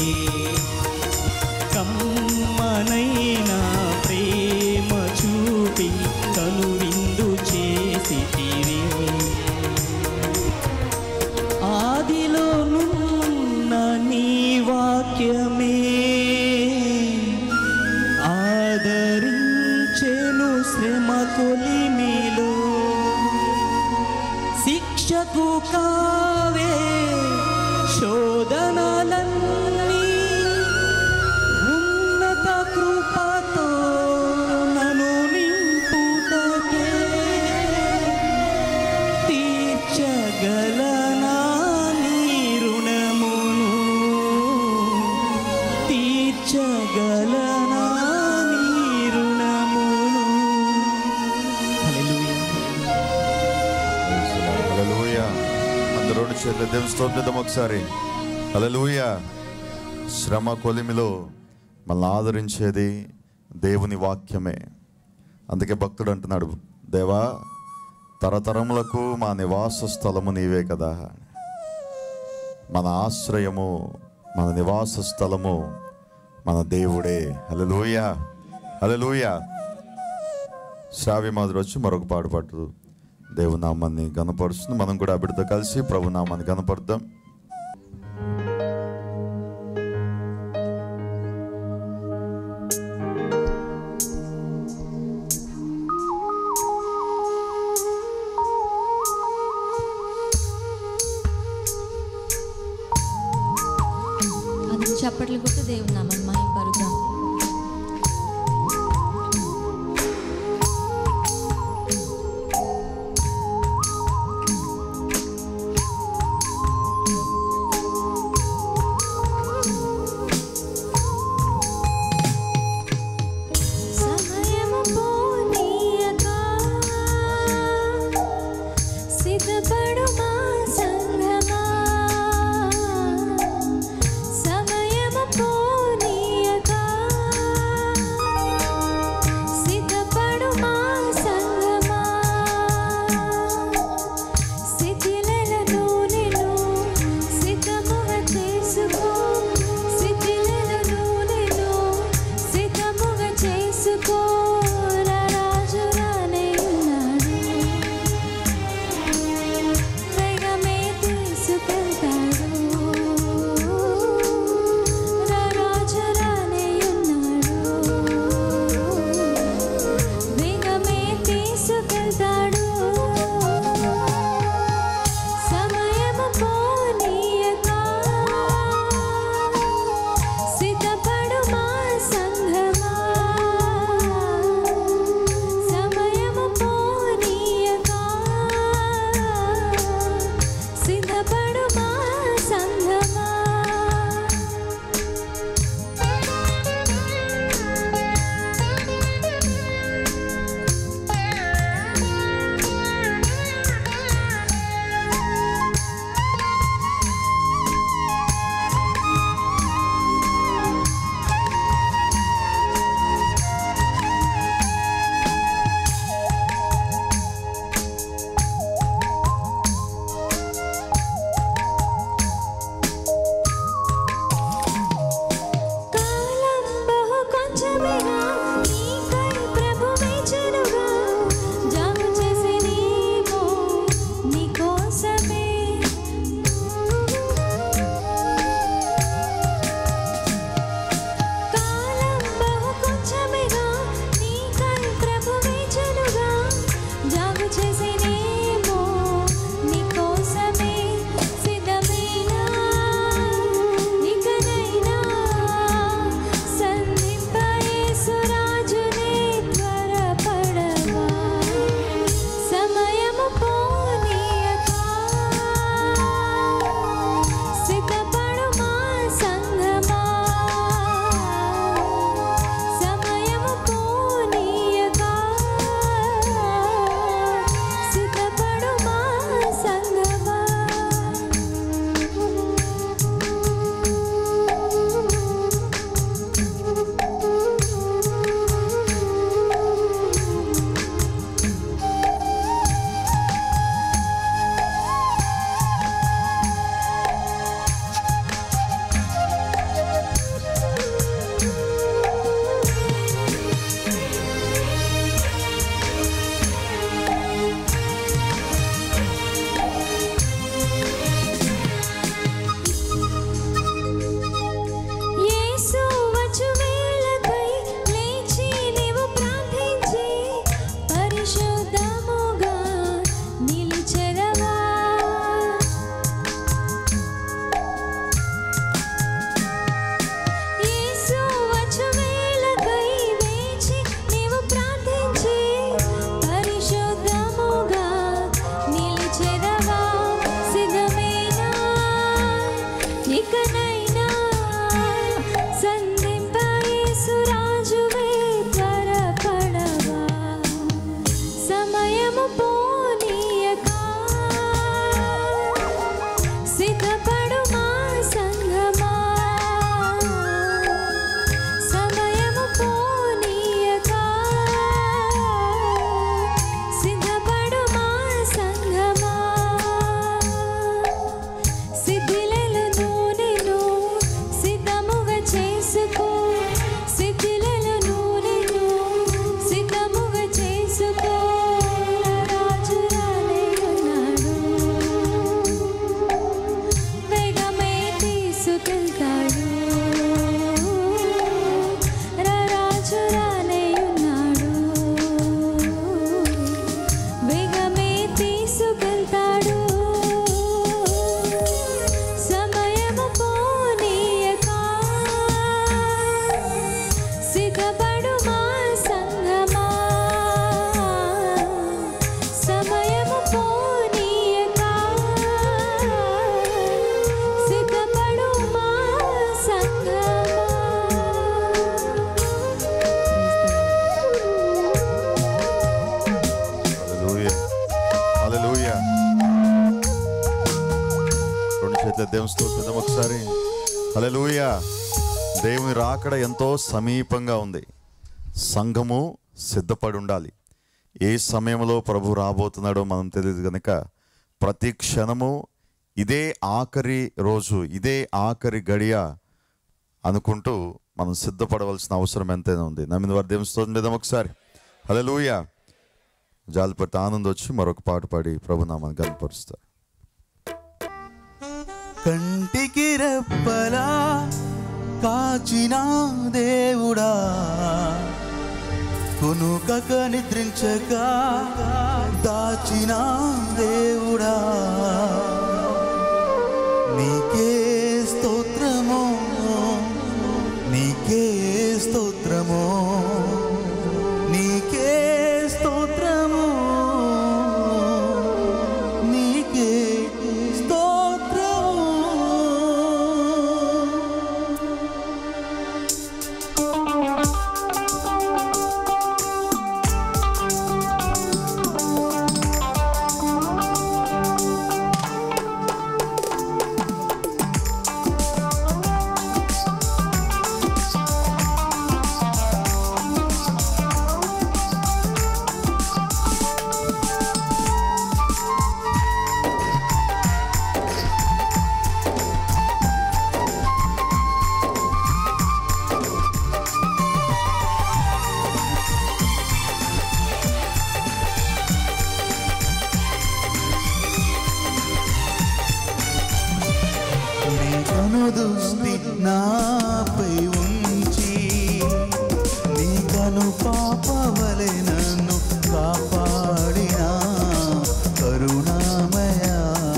E: కమ్మనైనా ప్రేమ చూపి కనువిందు చేసితివే ఆదిలో నున్న నీ వాక్యమే ఆదరించెను శ్రమ కొలిమిలో శిక్షకు కావే శోధనలన్నీ ఉన్నత కృపతో నన్ను నింపుటకే తీర్చగలనా నీ రుణమును తీర్చగలనా నీ రుణమును హల్లెలూయా
A: హల్లెలూయా అందరూ చేతులు దేవుని స్తోత్రిద్దాం ఒకసారి హల్లెలూయా శ్రమ కొలిమిలో మనల్ని ఆదరించేది దేవుని వాక్యమే అందుకే భక్తుడు అంటున్నాడు దేవా తరతరములకు మా నివాస స్థలము నీవే కదా మన ఆశ్రయము మన నివాస స్థలము మన దేవుడే హల్లెలూయా హల్లెలూయా శ్రావ్య మాదిరి వచ్చి మరొక పాట పాటు దేవుని నామాన్ని గనపరుస్తుంది మనం కూడా బిడ్డతో కలిసి ప్రభు నామాన్ని గనపడదాం
C: అది చప్పట్లు కొట్టి దేవుని నామం మహిమ పరుద్దాం
A: చేతుల దేవుని స్తోత్రం ఒకసారి హల్లెలూయా దేవుని రాకడ ఎంతో సమీపంగా ఉంది సంఘము సిద్ధపడి ఉండాలి ఏ సమయంలో ప్రభు రాబోతున్నాడో మనం తెలియదు కనుక ప్రతి క్షణము ఇదే ఆఖరి రోజు ఇదే ఆఖరి గడియ అనుకుంటూ మనం సిద్ధపడవలసిన అవసరం ఎంతైనా ఉంది నమ్మిన వారి దేవుని స్తోత్రం మీద ఒకసారి హల్లెలూయా జాలిపడితే ఆనందం వచ్చి మరొక పాట పాడి ప్రభునామాన్ని కనపరుస్తారు
E: కంటికి రెప్పలా కాచిన దేవుడా కొనుకక నిద్రించక దాచిన దేవుడా నీకే స్తోత్రము నీకే స్తోత్రము నీకే స్తోత్రము నీకే స్తోత్రము నీ కనుదృష్టి నాపై ఉంచి నీ కను పాపవలె నన్ను కాపాడిన కరుణామయ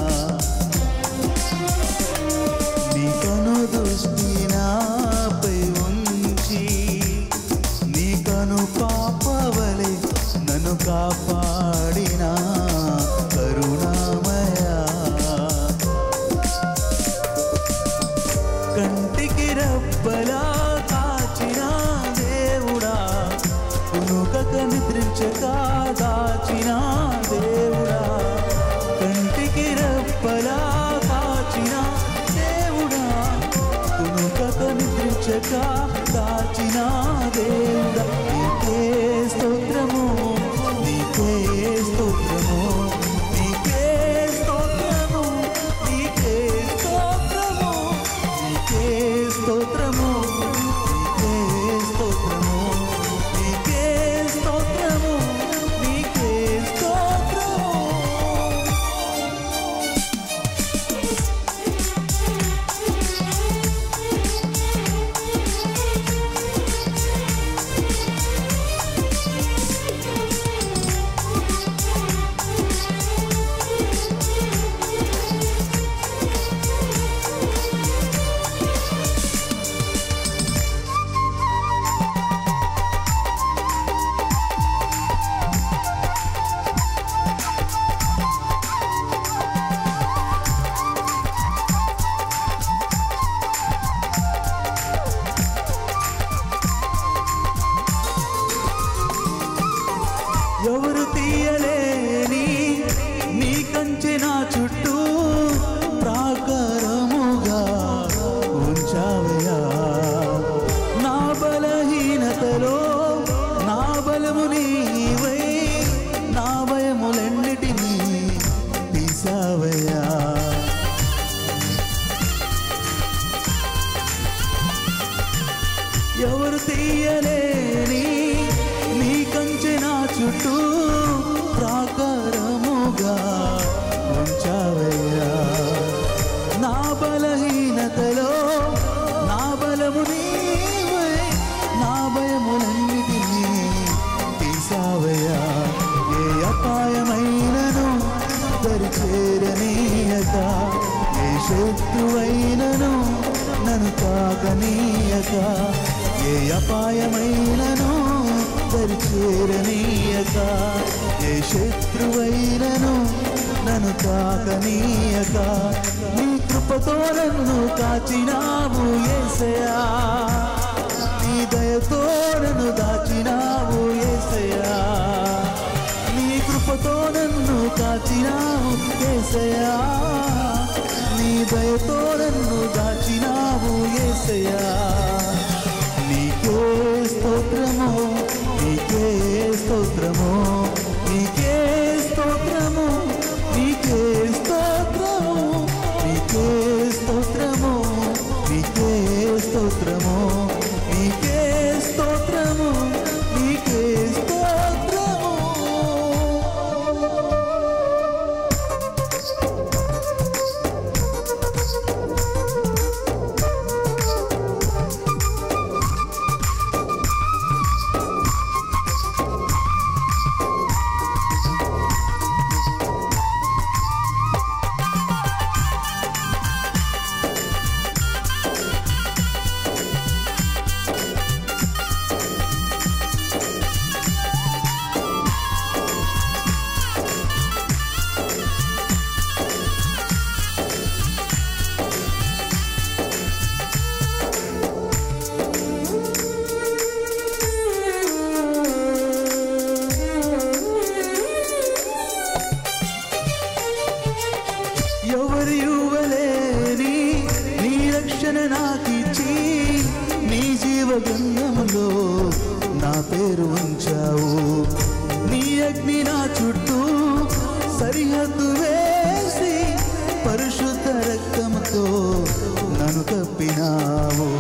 E: నీ కనుదృష్టి నాపై ఉంచి నీ కను పాపవలె నన్ను కాపాడిన కరుణామయ కంటికి రెప్పలా కాచిన దేవుడా కునుకక నిద్రించక దాచిన దేవుడా కంటికి రెప్పలా కాచిన దేవుడా కునుకక నిద్రించక దాచిన దేవుడా నీకే స్తోత్రము నీకే స్తోత్రము నీకే స్తోత్రము నీకే స్తోత్రము నీకే స్తోత్రము నీకే స్తోత్రము నీకే స్తోత్రము నీకే స్తోత్రము ఎవరు తీయలేని నీ కంచె నా చుట్టూ ప్రాకారముగా ఉంచావయ్యా నా బలహీనతలో నా బలము నీవై నా భయములన్నిటినీ తీసావయ్యా ఎవరు తీయలేని నీ కంచె నా చుట్టూ ప్రాకారముగా ఉంచావయ్యా నా బలహీనతలో నా బలము నీవై నా భయములన్నిటినీ తీసావయ్యా ఏ అపాయమైనను దరిచేరనీయక ఏ శత్రువైనను నన్ను తాకనీయక ఏ అపాయమైనను దరిచేరనీయక ఏ శత్రువైనను నన్ను తాకనీయక నీ కృపతో నన్ను కాచినావు ఏసయా నీ దయతో నన్ను దాచినావు ఏసయా నీ కృపతో నన్ను కాచినావు ఏసయా నీ దయతో నన్ను దాచినావు ఏసయ్యా నీకే స్తోత్రము నీకే స్తోత్రము నీకే స్తోత్రము నీకే స్తోత్రము నీకే స్తోత్రము నీకే స్తోత్రము నీకే స్తోత్రము నీకే స్తోత్రము ఎవరు ఇవ్వలేని నీ రక్షణ నాకిచ్చి నీ జీవ గంధములో నా పేరు ఉంచావు నీ అగ్ని నా చుట్టూ సరిహద్దు వేసి పరిశుద్ధ రక్తముతో నన్ను కప్పినావు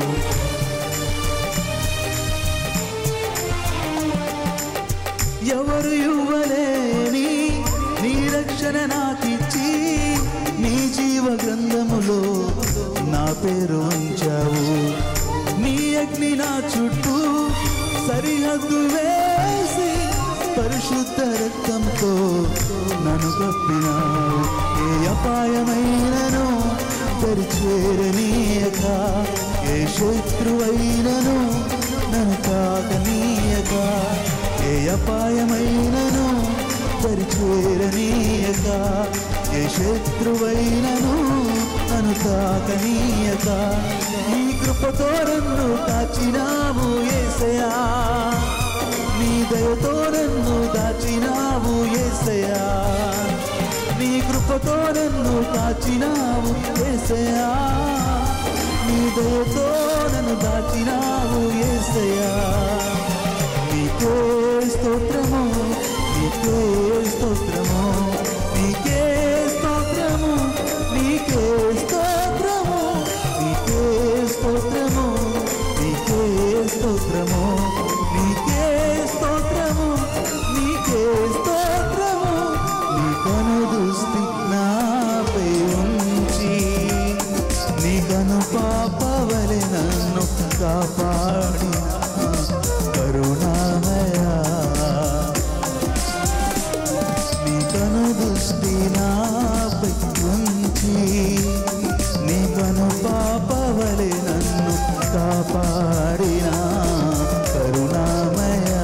E: ఎవరు ఇవ్వలేని నీ రక్షణ నాకిచ్చి నీ జీవ గ్రంథములో నా పేరు ఉంచావు నీ అగ్ని నా చుట్టూ సరిహద్దు వేసి పరిశుద్ధ రక్తంతో నన్ను కప్పినావు ఏ అపాయమైనను పరిచేరనీయక ఏ శత్రువైనను నన్ను తాకనీయక ఏ అపాయమైనను పరిచేరనీయక ఏ శత్రువైనను నన్ను తాకనీయక నీ కృపతో నన్ను కాచినావు ఏసయా నీ దయతో నన్ను దాచినావు ఏసయా నీ కృపతో నన్ను కాచినావు ఏసయా నీ దయతో నన్ను దాచినావు ఏసయా నీకే స్తోత్రము నీకే స్తోత్రము నీకే స్తోత్రము నీకే స్తోత్రము నీకే స్తోత్రము నీకే స్తోత్రము నీకే స్తోత్రము నీకే స్తోత్రము నీ కను దృష్టి నాపై ఉంచి నీ కను పాపవలె నన్ను కాపాడిన కరుణామయా నీ కను దృష్టి నాపై ఉంచి నీ కను పాపవలె నన్ను కాపాడిన కరుణామయా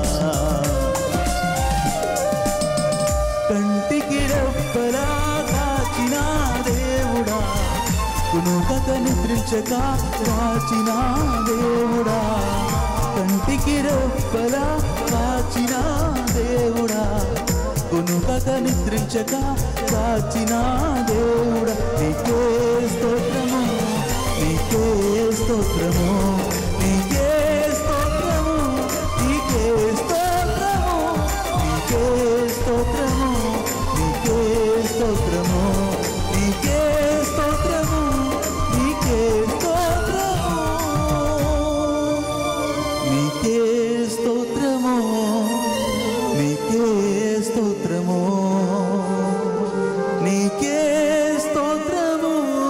E: కంటికి రెప్పలా కాచిన దేవుడా కునుకక నిద్రించక కాచిన దేవుడా కంటికి రెప్పలా కాచిన దేవుడా కునుకక నిద్రించక కాచిన దేవుడా నీకే స్తోత్రము నీకే స్తోత్రము నీకే స్తోత్రము నీకే స్తోత్రము నీకే స్తోత్రము నీకే స్తోత్రము నీకే స్తోత్రము నీకే స్తోత్రము నీకే స్తోత్రము నీకే స్తోత్రము నీకే స్తోత్రము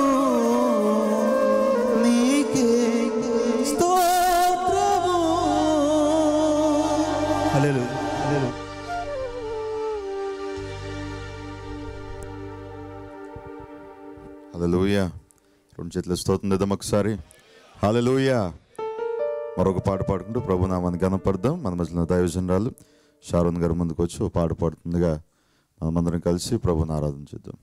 E: నీకే స్తోత్రము హల్లెలూయా హల్లెలూయా
A: హల్లెలూయా రెండు చేతుల స్తోత్రం చేద్దాం ఒకసారి హల్లెలూయా మరొక పాట పాడుకుంటూ ప్రభు నామాన్ని గనపడదాం మన మధ్యలో దైవజనరాలు షారోన్ గారు ముందుకు వచ్చి ఓ పాట పాడుతుందిగా మనమందరం కలిసి ప్రభుని ఆరాధన చేద్దాం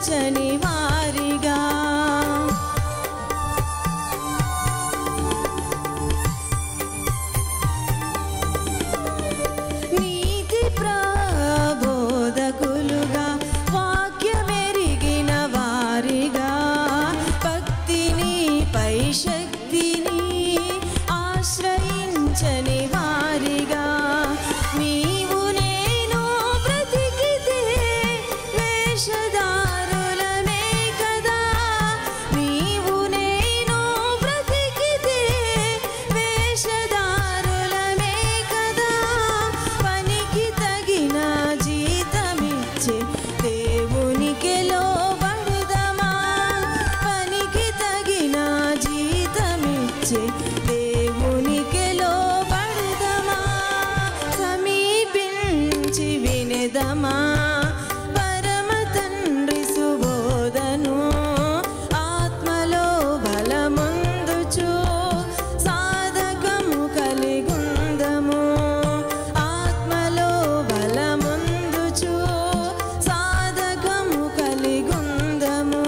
F: ఆశ్రయించని వారిగా నీతి ప్రబోధకులుగా వాక్యమెరిగిన వారిగా భక్తిని పై శక్తిని ఆశ్రయించని వారిగా నీవు నేను బ్రతికితే వేషధారులమే కదా నీవు నేను బ్రతికితే వేషధారులమే కదా పనికి తగిన జీతమిచ్చే దేవునికి లోబడుదమా పనికి తగిన జీతమిచ్చే దేవునికి లోబడుదమా సమీపించి వినదమా పరమ తండ్రి సుబోధను ఆత్మలో బలముందుచు సాధకము కలిగుందము ఆత్మలో బలముందుచు సాధకము కలిగుందము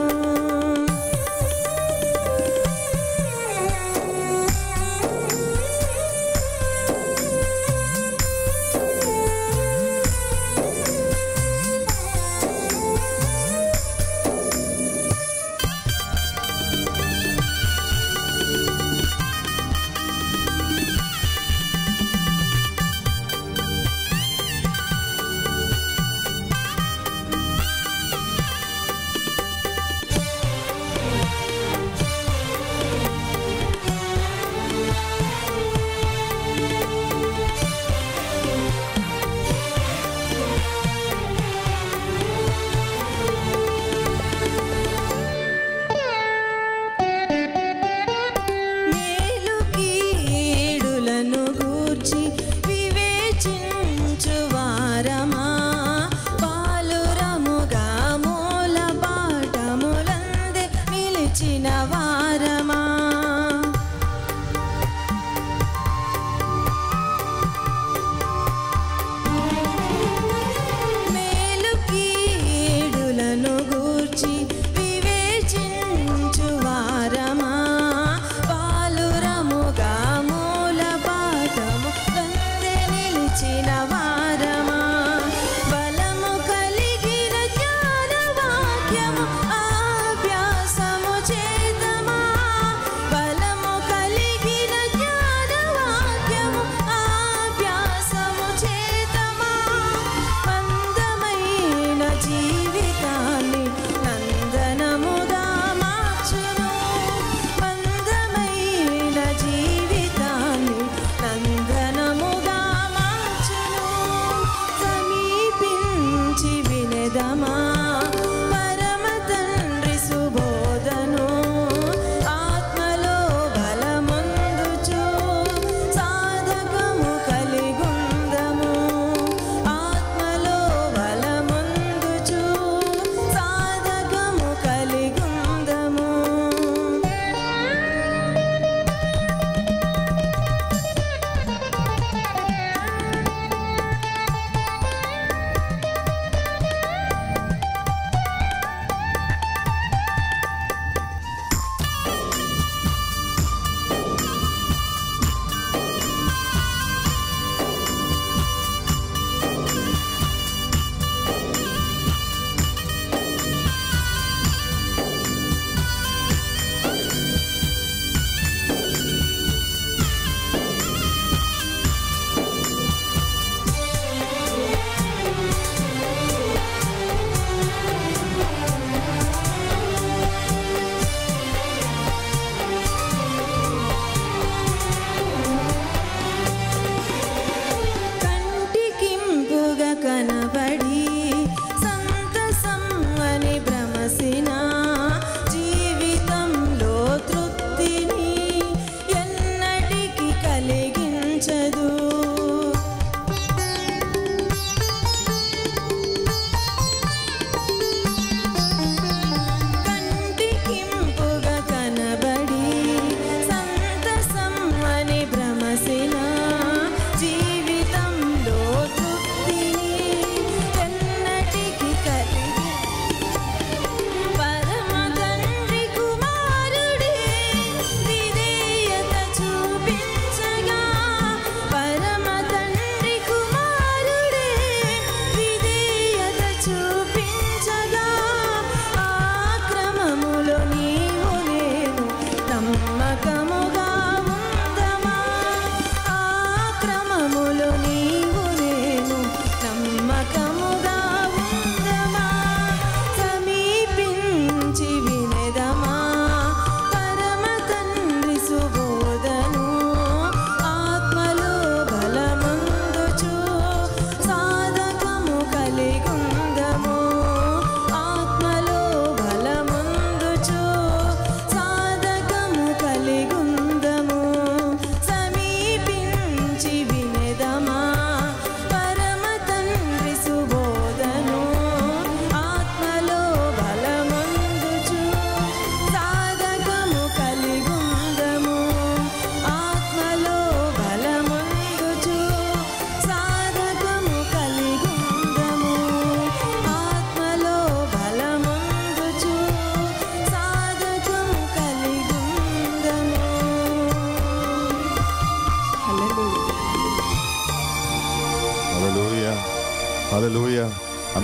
F: మేలు కీడులను గూర్చి వివేచించు వారమా పాలురముగా మూల పాఠములందే నిలిచిన వారమా మేలు కీడులను గూర్చి వివేచించు వారమా పాలురముగా మూల పాఠము నందే నిలిచిన వారమా బలము కలిగిన జ్ఞాన వాక్యము అభ్యాసము చేతమా బలము కలిగిన జ్ఞాన వాక్యము అభ్యాసము చేతమా అందమైన జీవితాన్ని నందనముగా మార్చును అందమైన జీవితాన్ని నందనముగా మార్చును సమీపించి వినదమా పరమ తండ్రి సుబోధను ఆత్మలో బలముందుచు సాధకము కలిగుందము ఆత్మలో బలముందుచు సాధకము కలిగుందము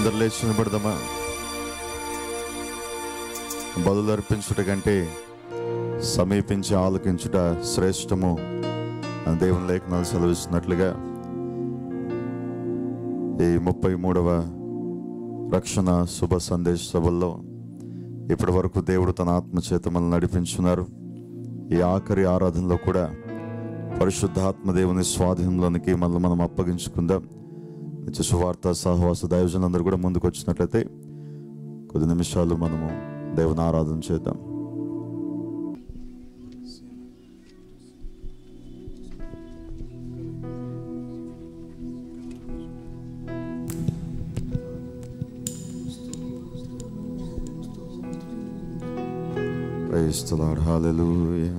A: అందరు లేచి నిలబడదామా బదులు అర్పించుట కంటే సమీపించి ఆలకించుట శ్రేష్టము అని దేవుని లేఖనాలు సెలవిస్తున్నట్లుగా ఈ ముప్పై మూడవ రక్షణ శుభ సందేశ సభల్లో ఇప్పటి వరకు దేవుడు తన ఆత్మ చేత మనల్ని నడిపించున్నారు ఈ ఆఖరి ఆరాధనలో కూడా పరిశుద్ధాత్మ దేవుని స్వాధీనంలోనికి మనల్ని మనం అప్పగించుకుందాం నిత్య సువార్త సహవాస దైవజనులందరూ కూడా ముందుకు వచ్చినట్లయితే కొద్ది నిమిషాలు మనము దేవుని ఆరాధన చేద్దాం Praise the Lord. Hallelujah.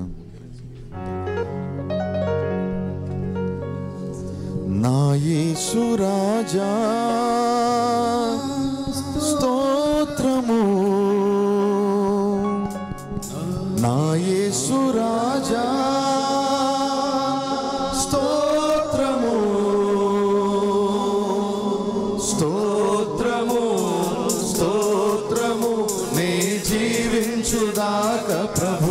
A: నా యేసు రాజా స్తోత్రము నా యేసు రాజా స్తోత్రము స్తోత్రము స్తోత్రము నే జీవించుదాక ప్రభు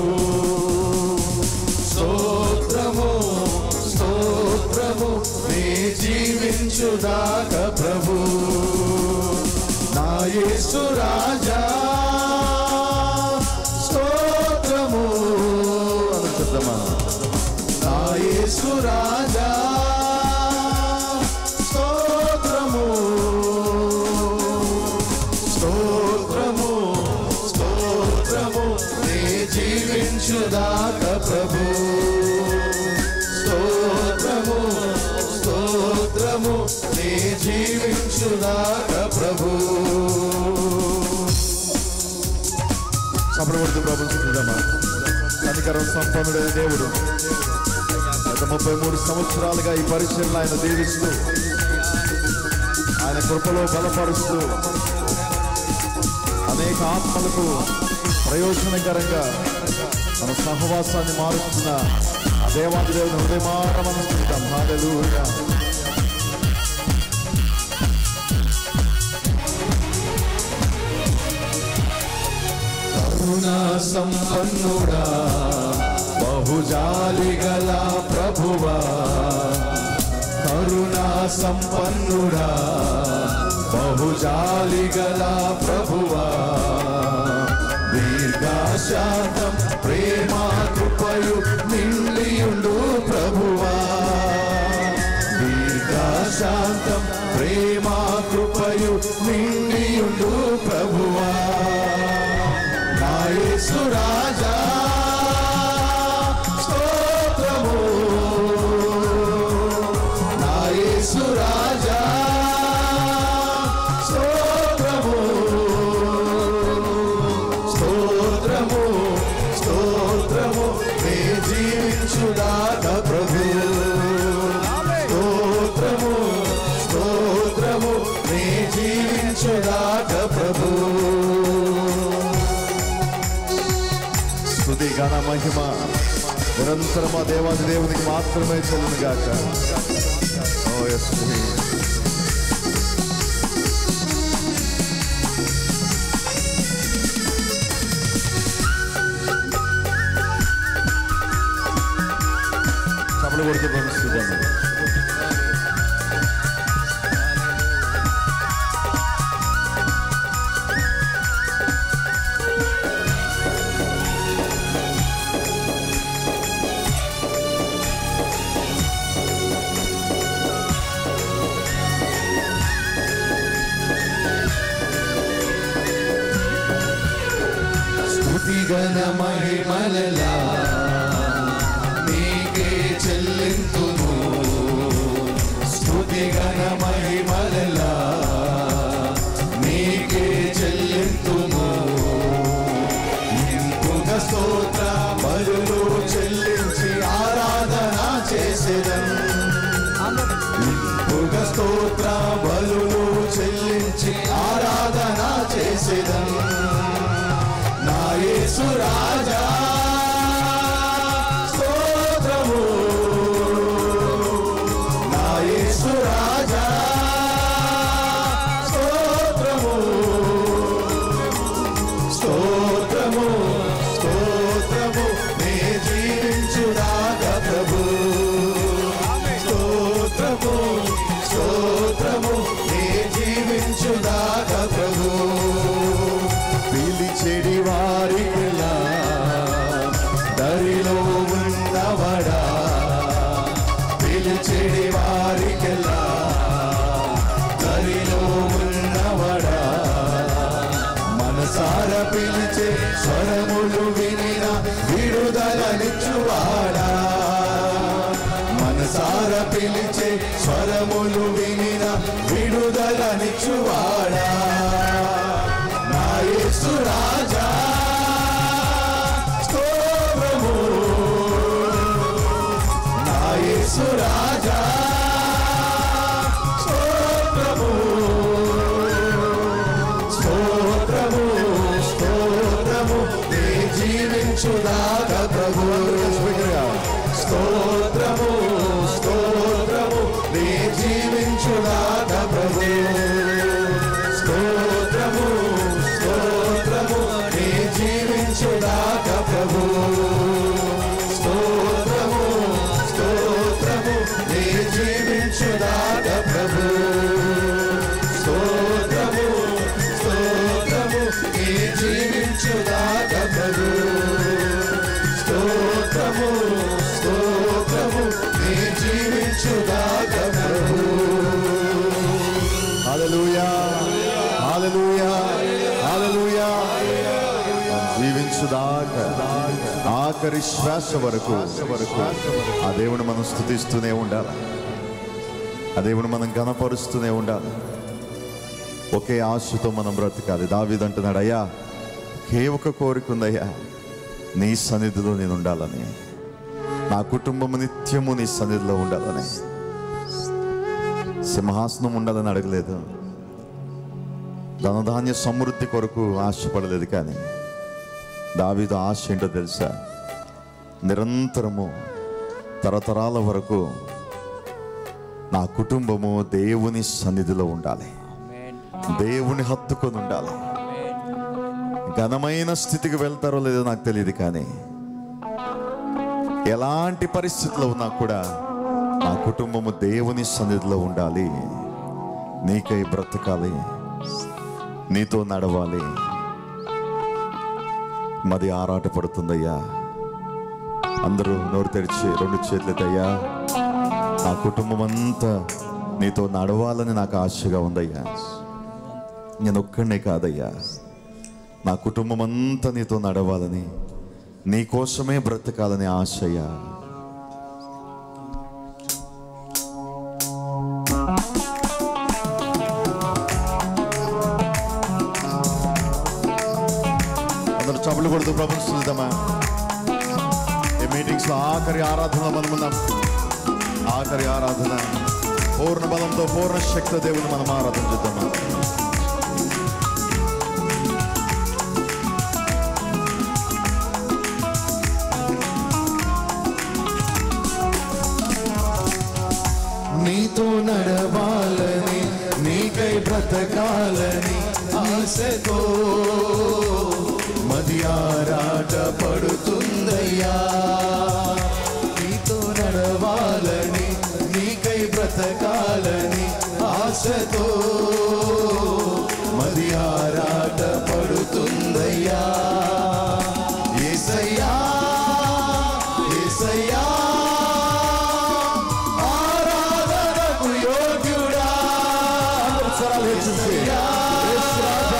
A: స్తోత్రము స్తోత్రము నే జీవించుదాక ప్రభు నా యేసు రాజా స్తోత్రము అనుకుందామా నా యేసు రాజా స్తోత్రము స్తోత్రము స్తోత్రము నే జీవించుదాక ప్రభు స్తోత్రము స్తోత్రము నే జీవించుదాక ప్రభు సఫలపడుతూ ప్రభు చూద్దామా కనికరం సంపన్నుడైన దేవుడు గత ముప్పై మూడు సంవత్సరాలుగా ఈ పరిచయం ఆయన దీవిస్తూ ఆయన కృపలో బలపరుస్తూ అనేక ఆత్మలకు ప్రయోజనకరంగా మన సహవాసాన్ని మారుస్తున్న ఆ దేవాది దేవుని హృదయమారమనుకుంటాం హాలూయా కరుణా సంపన్నుడా బహుజాలి గల ప్రభువా కరుణా సంపన్నుడా బహుజాలి గల ప్రభువా దీర్ఘశాంతం ప్రేమ కృపయు నిండియుండు ప్రభువా దీర్ఘశాంతం ప్రేమ కృపయు నిండియుండు ప్రభువా నా యేసు రాజా స్తోత్రము నా యేసు రాజా స్తోత్రము స్తోత్రము స్తోత్రము నే జీవించుదాక ప్రభు స్తోత్రము స్తోత్రము నే జీవించుదాక ప్రభు స్తుతి ఘన మహిమ నిరంతరం ఆ దేవాది దేవునికి మాత్రమే చెల్లును గాక ఓ యస్మి చపలు కొడుతూ పంపిస్తున్నాను స్తుతిగణ మహిమలలా నీకే చెల్లింతుము స్తుతిగణ మహిమలలా నీకే చెల్లింతుము ఇంకొక స్తోత్ర బలులు చెల్లించి ఆరాధన చేసేదం ఇంకొక స్తోత్ర బలులు చెల్లించి ఆరాధన చేసేదం నా యేసు రాజా స్తోత్రము నా యేసు రాజా స్తోత్రము పిలిచే స్వరములు వినిన విడుదలనిచ్చువాడా మనసార పిలిచే స్వరములు వినిన విడుదలనిచ్చువాడా నా యేసు రాజా స్తోత్రము నా యేసు రాజా స్తోత్రము స్తోత్రము స్తోత్రము నీ జీవించుదాక ప్రభు స్తోత్రము స్తోత్రము నీ జీవించుదాక ప్రభు స్తోత్రము స్తోత్రము నీ జీవించుదాక ప్రభు స్తోత్రము స్తోత్రము నీ జీవించుదాక ప్రభు స్తోత్రము స్తోత్రము నీ జీవించుదాక ప్రభు స్తోత్రము స్తోత్రము నీ జీవించుదాక ప్రభు హల్లెలూయా హల్లెలూయా హల్లెలూయా జీవించుదాక ఆఖరి శ్వాస వరకు వరకు ఆ దేవుని మనం స్థుతిస్తూనే ఉండాలి ఆ దేవుని మనం గణపరుస్తూనే ఉండాలి ఒకే ఆశతో మనం బ్రతకాలి దావిదంటున్నాడు అయ్యా ఒకే ఒక కోరిక ఉందయ్యా నీ సన్నిధిలో నేను ఉండాలని నా కుటుంబం నిత్యము నీ సన్నిధిలో ఉండాలని సింహాసనం ఉండాలని అడగలేదు ధనధాన్య సమృద్ధి కొరకు ఆశపడలేదు కానీ దావీదు ఆశ ఏంటో తెలుసా నిరంతరము తరతరాల వరకు నా కుటుంబము దేవుని సన్నిధిలో ఉండాలి దేవుని హత్తుకొని ఉండాలి ఘనమైన స్థితికి వెళ్తారో లేదో నాకు తెలియదు కానీ ఎలాంటి పరిస్థితుల్లో ఉన్నా కూడా నా కుటుంబము దేవుని సన్నిధిలో ఉండాలి నీకై బ్రతకాలి నీతో నడవాలి మది ఆరాట పడుతుందయ్యా అందరూ నోరు తెరిచి రెండు చేతులెత్తయ్యా నా కుటుంబం అంతా నీతో నడవాలని నాకు ఆశగా ఉందయ్యా నేను ఒక్కడనే కాదయ్యా నా కుటుంబం అంతా నీతో నడవాలని నీ కోసమే బ్రతకాలని ఆశయ్యా అందరూ చప్పులు కొడుతూ ప్రభుత్వం స్థుతిద్దామా ఈ మీటింగ్స్ లో ఆఖరి ఆరాధనలో మనం ఉన్నాం ఆఖరి ఆరాధన పూర్ణ బలంతో పూర్ణ శక్తి దేవుని మనం ఆరాధన చేద్దామా నీతో నడవాలని నీకై బ్రతకాలని ఆశతో మది ఆరాట పడుతుందయ్యా నీతో నడవాలని నీకై బ్రతకాలని ఆశతో మది ఆరాట పడుతుందయ్యా ఏసయ్యా ఏసయ్యా ఆరాధనకు యోగ్యుడా అందరూ స్వరాలు హెచ్చించి. యేసు రాజా.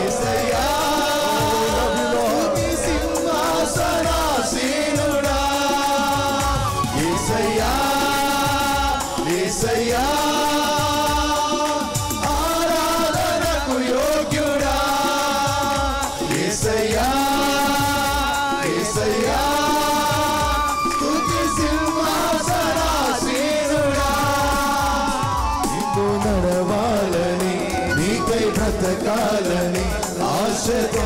A: స్తుతి సింహాసనాసీనుడా. యేసయ్యా, యేసయ్యా, ఆరాధనకు యోగ్యుడా. యేసయ్యా, యేసయ్యా, స్తుతి సింహాసనాసీనుడా. నీతో నడవాలని నీకై బ్రతకాలని ఆశతో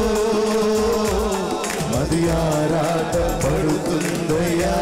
A: మది ఆరాట పడుతుందయ్యా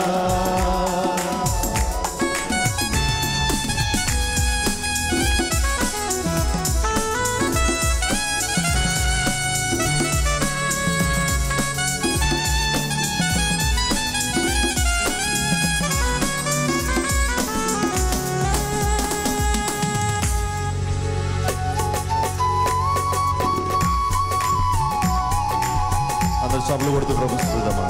A: అందరు సభలు కొడుతూ ప్రభుత్వమా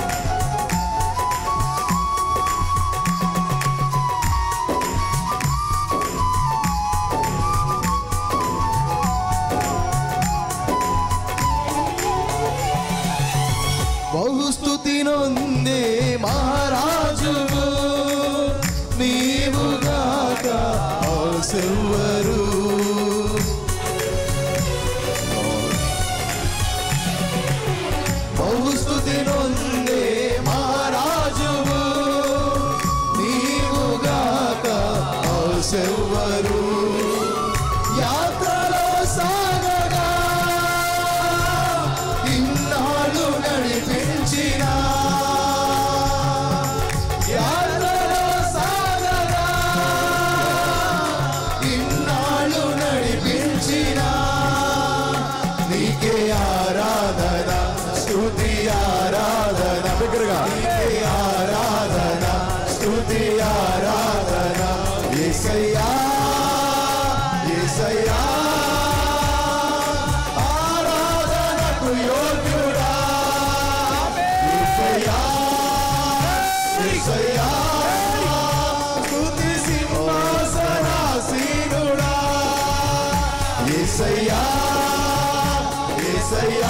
A: యేసయ్యా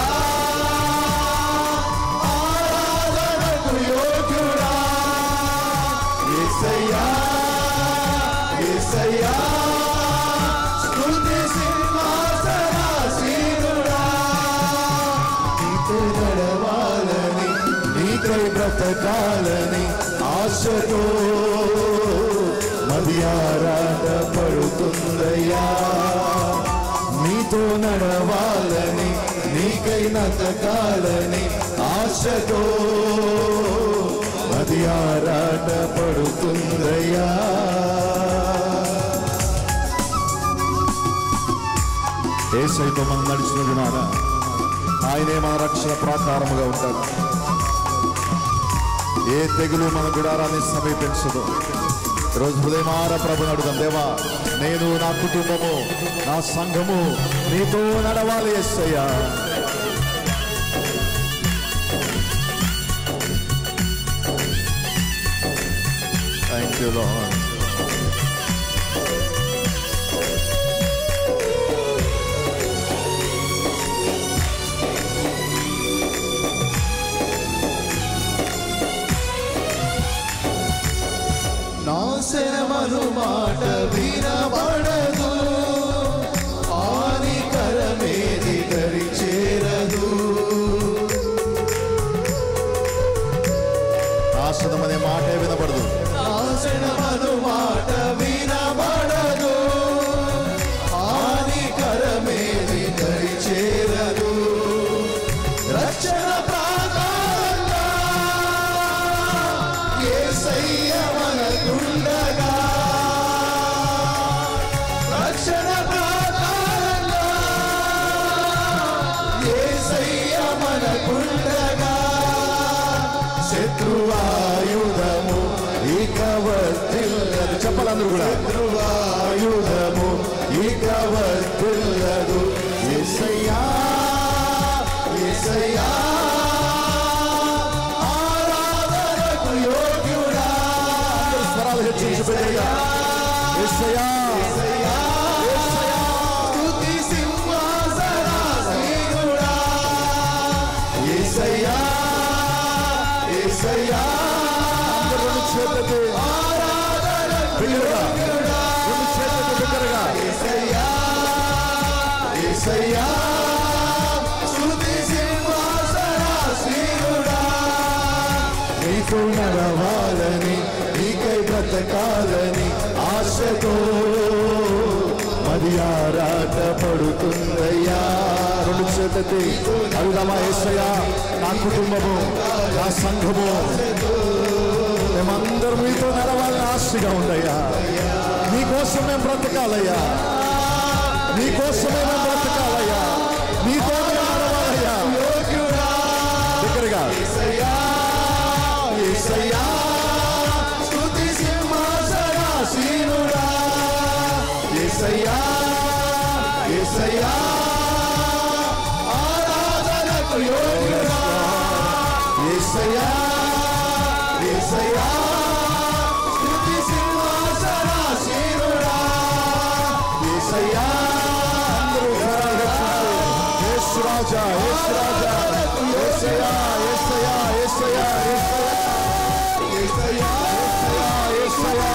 A: ఆరాధనకు యోగ్యుడా యేసయ్యా యేసయ్యా స్తుతి సింహాసనాసీనుడా నీతో నడవాలని నీకై బ్రతకాలని ఆశతో మది ఆరాట పడుతుందయ్యా నీతో నడవాలని నీకై నతకాలని ఆశతో మది ఆరాట పడుతుందయ్యా ఏసైతో మనం నడిచిన వినాల ఆయనే మన రక్షణ ప్రాకారముగా ఉంటాడు ఏ తెగులు మన గుడారాన్ని సమీపించదు రోజు హృదయమార ప్రభుని అడుగుదాం దేవా నేను నా కుటుంబము నా సంఘము నీతో నడవాలి ఎస్సయ్యా థ్యాంక్ యూ లార్డ్ నాశనమను మాట వినబడదు హానికరమేది దరి చేరదు నాశనమనే మాటే వినబడదు నాశనమను మాట వినబడదు హానికరమేది దరి చేరదు రక్షణ ప్రాకారంగా యేసయ్య మనకుండగా రక్షణ ప్రాకారంగా యేసయ్య మనకుండగా శత్రువాయుధము ఇక వర్తిల్లదు చెప్పాలందరూ కూడా శత్రువాయుధము ఇక వర్తిల్లదు యేసయ్యా యేసయ్యా ఆరాధనకు యోగ్యుడా అందరూ స్వరాలు హెచ్చించి పెట్టయ్యా యేసయ్యా యేసయ్యా స్తుతి సింహాసనాసీనుడా యేసయ్యా యేసయ్యా అందరూ రెండు చేతులతో బిగ్గరగా రెండు చేతులతో బిగ్గరగా యేసయ్యా యేసయ్యా స్తుతి సింహాసనాసీనుడా నీకు నడవాలని నీకై బ్రతకాలని ఆశతో మరి ఆరాట పడుతుందయ్యా రెండు చేతతి అడుగుదామా ఏసయ్యా నా కుటుంబము నా సంఘము మేమందరం మీతో నడవాలని ఆశగా ఉందయ్యా నీకోసం మేము బ్రతకాలయ్యా నీకోసమే మేము బ్రతకాలయ్యా నీతో మేము నడవాలయ్యా దగ్గరగా యేసయ్యా స్తుతి సింహాసనాసీనుడా యేసయ్యా యేసయ్యా ఆరాధనకు యోగ్యుడా యేసయ్యా యేసయ్యా స్తుతి సింహాసనాసీనుడా యేసయ్యా అందరూ స్వరాలు హెచ్చించు. యేసు రాజా యేసు రాజా యేసయ్యా యేసయ్యా యేసయ్యా యేసయ్యా యేసయ్యా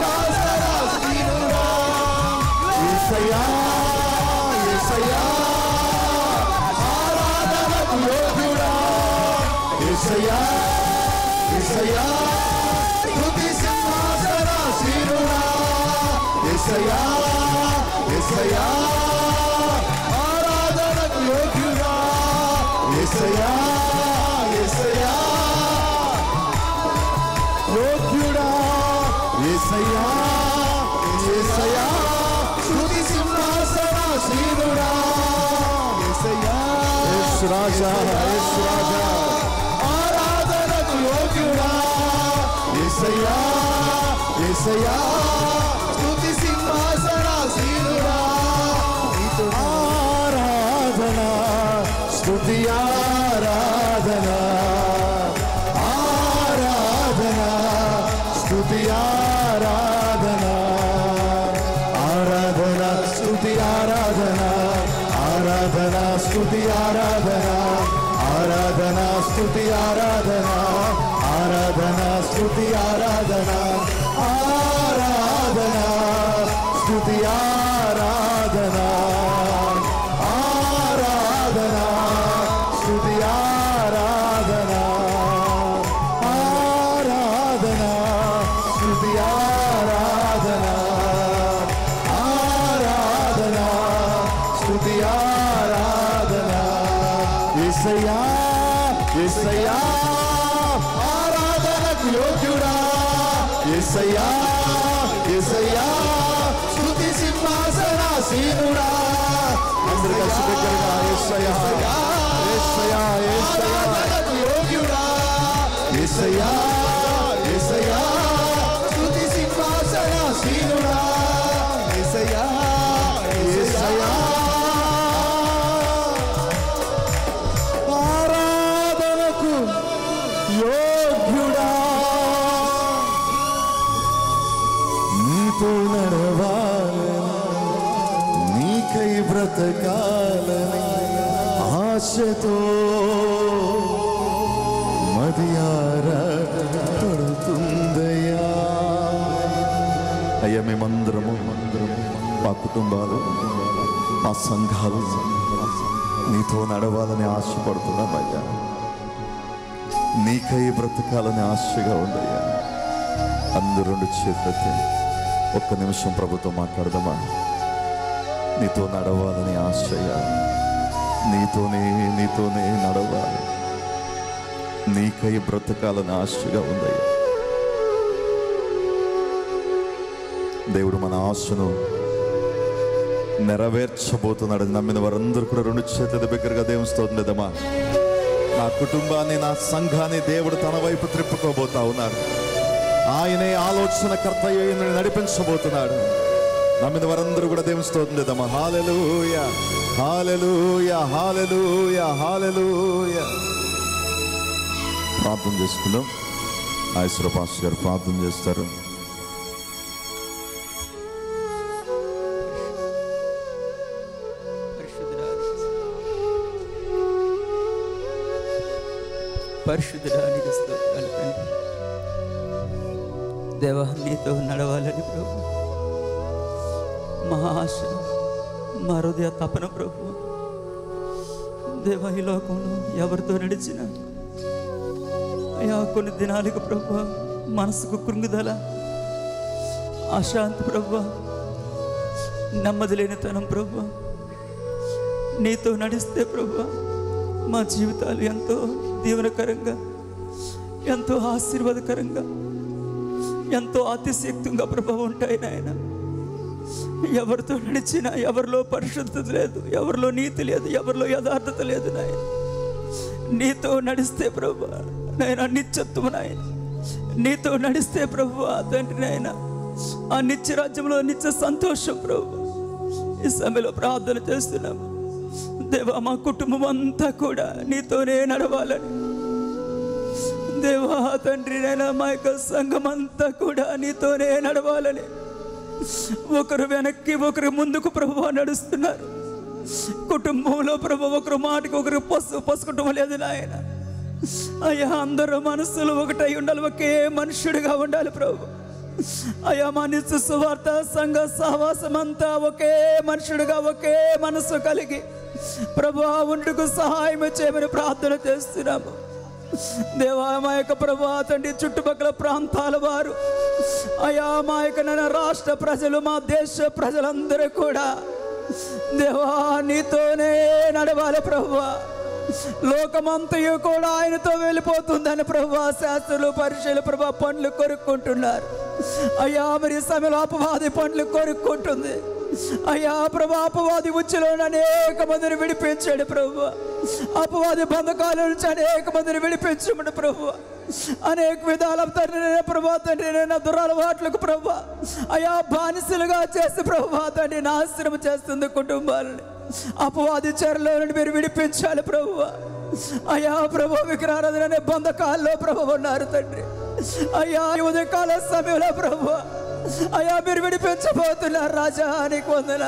A: యేసయ్యా యేసయ్యా ఆరాధనకు యోగ్యుడా యేసయ్యా యేసయ్యా స్తుతి సింహాసనాసీనుడా యేసయ్యా యేసయ్యా ఆరాధనకు యోగ్యుడా యేసయ్యా యేసయ్యా యోగ్యుడా యేసయ్యా యేసయ్యా స్తుతి సింహాసనాసీనుడా యేసయ్యా యేసు రాజా యేసు రాజా ఆరాధనకు యోగ్యుడా యేసయ్యా యేసయ్యా స్తుతి సింహాసనాసీనుడా నీతో ఆరాధన స్తుతి ఆరాధన ఆరాధన స్తుతి ఆరాధన ఆరాధన స్తుతి ఆరాధన ఆరాధన స్తుతి ఆరాధన ఆరాధన స్తుతి ఆరాధన ఆరాధన స్తుతి ఆరాధన ఆరాధన స్తుతి ఆరాధన ఆరాధన స్తుతి ఆరాధన ఆరాధన స్తుతి ఆరాధన ఆరాధన స్తుతి ఆరాధన యేసయ్యా యేసయ్యా ఆరాధనకు యోగ్యుడా యేసయ్యా యేసయ్యా స్తుతి సింహాసనాసీనుడా అందరూ కలిసి దగ్గరగా యేసయ్యా యేసయ్యా యేసయ్యా యోగ్యుడా యేసయ్యా యేసయ్యా స్తుతి సింహాసనాసీనుడా యేసయ్యా యేసయ్యా ఆరాధనకు యోగ్యుడా నీతో నడవాలని నీకై బ్రతకాలని ఆశతో మది పడుతుందయ్యా అయ్యా మేమందరము మా కుటుంబాలు మా సంఘాలు నీతో నడవాలని ఆశపడుతున్నాం అయ్యా నీకై బ్రతకాలని ఆశగా ఉందయ్యా అందరూ రెండు చేతులతో ఒక్క నిమిషం ప్రభుతో మాట్లాడదామా నీతో నడవాలని ఆశయ్యా నీతోనే నీతోనే నడవాలి నీకై బ్రతకాలని ఆశగా ఉందయ్యా దేవుడు మన ఆశను నెరవేర్చబోతున్నాడు నమ్మిన వారందరూ కూడా రెండు చేతుల దగ్గరగా దేవుని స్తోత్రమా నా కుటుంబాన్ని నా సంఘాన్ని దేవుడు తన వైపు త్రిప్పుకోబోతా ఉన్నాడు ఆయనే ఆలోచనకర్త అయి నడిపించబోతున్నాడు నమ్మిన వారందరూ కూడా దేవుని స్తోత్రమా హాలెలూయ హాలెలూయ హాలెలూయ హాలెలూయ ప్రార్థన చేసుకుందాం ఆశ్వర పాస్టర్ గారు ప్రార్థన చేస్తారు
G: పరిశుద్ధడానికి స్తోత్రాలు తండ్రి దేవా నీతో నడవాలని ప్రభు మా ఆశ మా హృదయ తపన ప్రభు దేవా ఈ లోకంలో ఎవరితో నడిచిన అయ్యా కొన్ని దినాలకు ప్రభు మనసుకు కృంగుదల అశాంతి ప్రభు నెమ్మది లేనితనం ప్రభు నీతో నడిస్తే ప్రభు మా జీవితాలు ఎంతో దీవనకరంగా ఎంతో ఆశీర్వాదకరంగా ఎంతో అతిశక్తంగా ప్రభావం ఉంటాయి నాయన ఎవరితో నడిచినా ఎవరిలో పరిశుద్ధత లేదు ఎవరిలో నీతి లేదు ఎవరిలో యథార్థత లేదు నాయన నీతో నడిస్తే ప్రభు నాయన నిత్యత్వం నాయన నీతో నడిస్తే ప్రభు తండ్రి నాయన ఆ నిత్య రాజ్యంలో నిత్య సంతోషం ప్రభు ఈ సమయంలో ప్రార్థన చేస్తున్నాము దేవా మా కుటుంబం అంతా కూడా నీతోనే నడవాలని దేవా తండ్రి నైనా మా యొక్క సంఘం అంతా కూడా నీతోనే నడవాలని ఒకరు వెనక్కి ఒకరు ముందుకు ప్రభు నడుస్తున్నారు కుటుంబంలో ప్రభు ఒకరు మాటకి ఒకరు పసు పసుకుంటం లేదు నాయన అయ్యా అందరూ మనసులో ఒకటై ఉండాలి ఒకే మనుషుడిగా ఉండాలి ప్రభు అయ్యా మా నిత్య సువార్త సంఘ సహవాసం అంతా ఒకే మనుషుడిగా ఒకే మనసు కలిగి ప్రభు ఉండుకు సహాయం చేయమని ప్రార్థన చేస్తున్నాము దేవా మా యొక్క ప్రభు తండ్రి చుట్టుపక్కల ప్రాంతాల వారు అయా మా యొక్క నాయన రాష్ట్ర ప్రజలు మా దేశ ప్రజలందరూ కూడా దేవా నీతోనే నడవాలి ప్రభువా లోకమంతయు కూడా ఆయనతో వెళ్ళిపోతుందని ప్రభు శాస్త్రులు పరీక్షలు ప్రభు పండ్లు కొరుక్కుంటున్నారు అయ్యా మరి ఈ సమయంలో అపవాది పండ్లు కొరుక్కుంటుంది అయ్యా ప్రభు అపవాది ఉచ్చులో అనేక మందిని విడిపించాడు ప్రభు అపవాది బంధకాల నుంచి అనేక మందిని విడిపించమడు ప్రభు అనేక విధాల తండ్రి ప్రభా తండ్రి నేను దురలవాట్లకు ప్రభు అయా బానిసలుగా చేసి ప్రభు తండ్రి నాశనం చేస్తుంది కుటుంబాలని అపవాది చెరలో నుండి మీరు విడిపించాలి ప్రభు అయ్యా ప్రభు విగ్రహారాధన అనే బంధకాల్లో ప్రభు ఉన్నారు తండ్రి అయ్యా ఈ ఉదయకాల సమయంలో ప్రభు అయ్యా మీరు విడిపించబోతున్నారు రాజా నీకు వందనాలు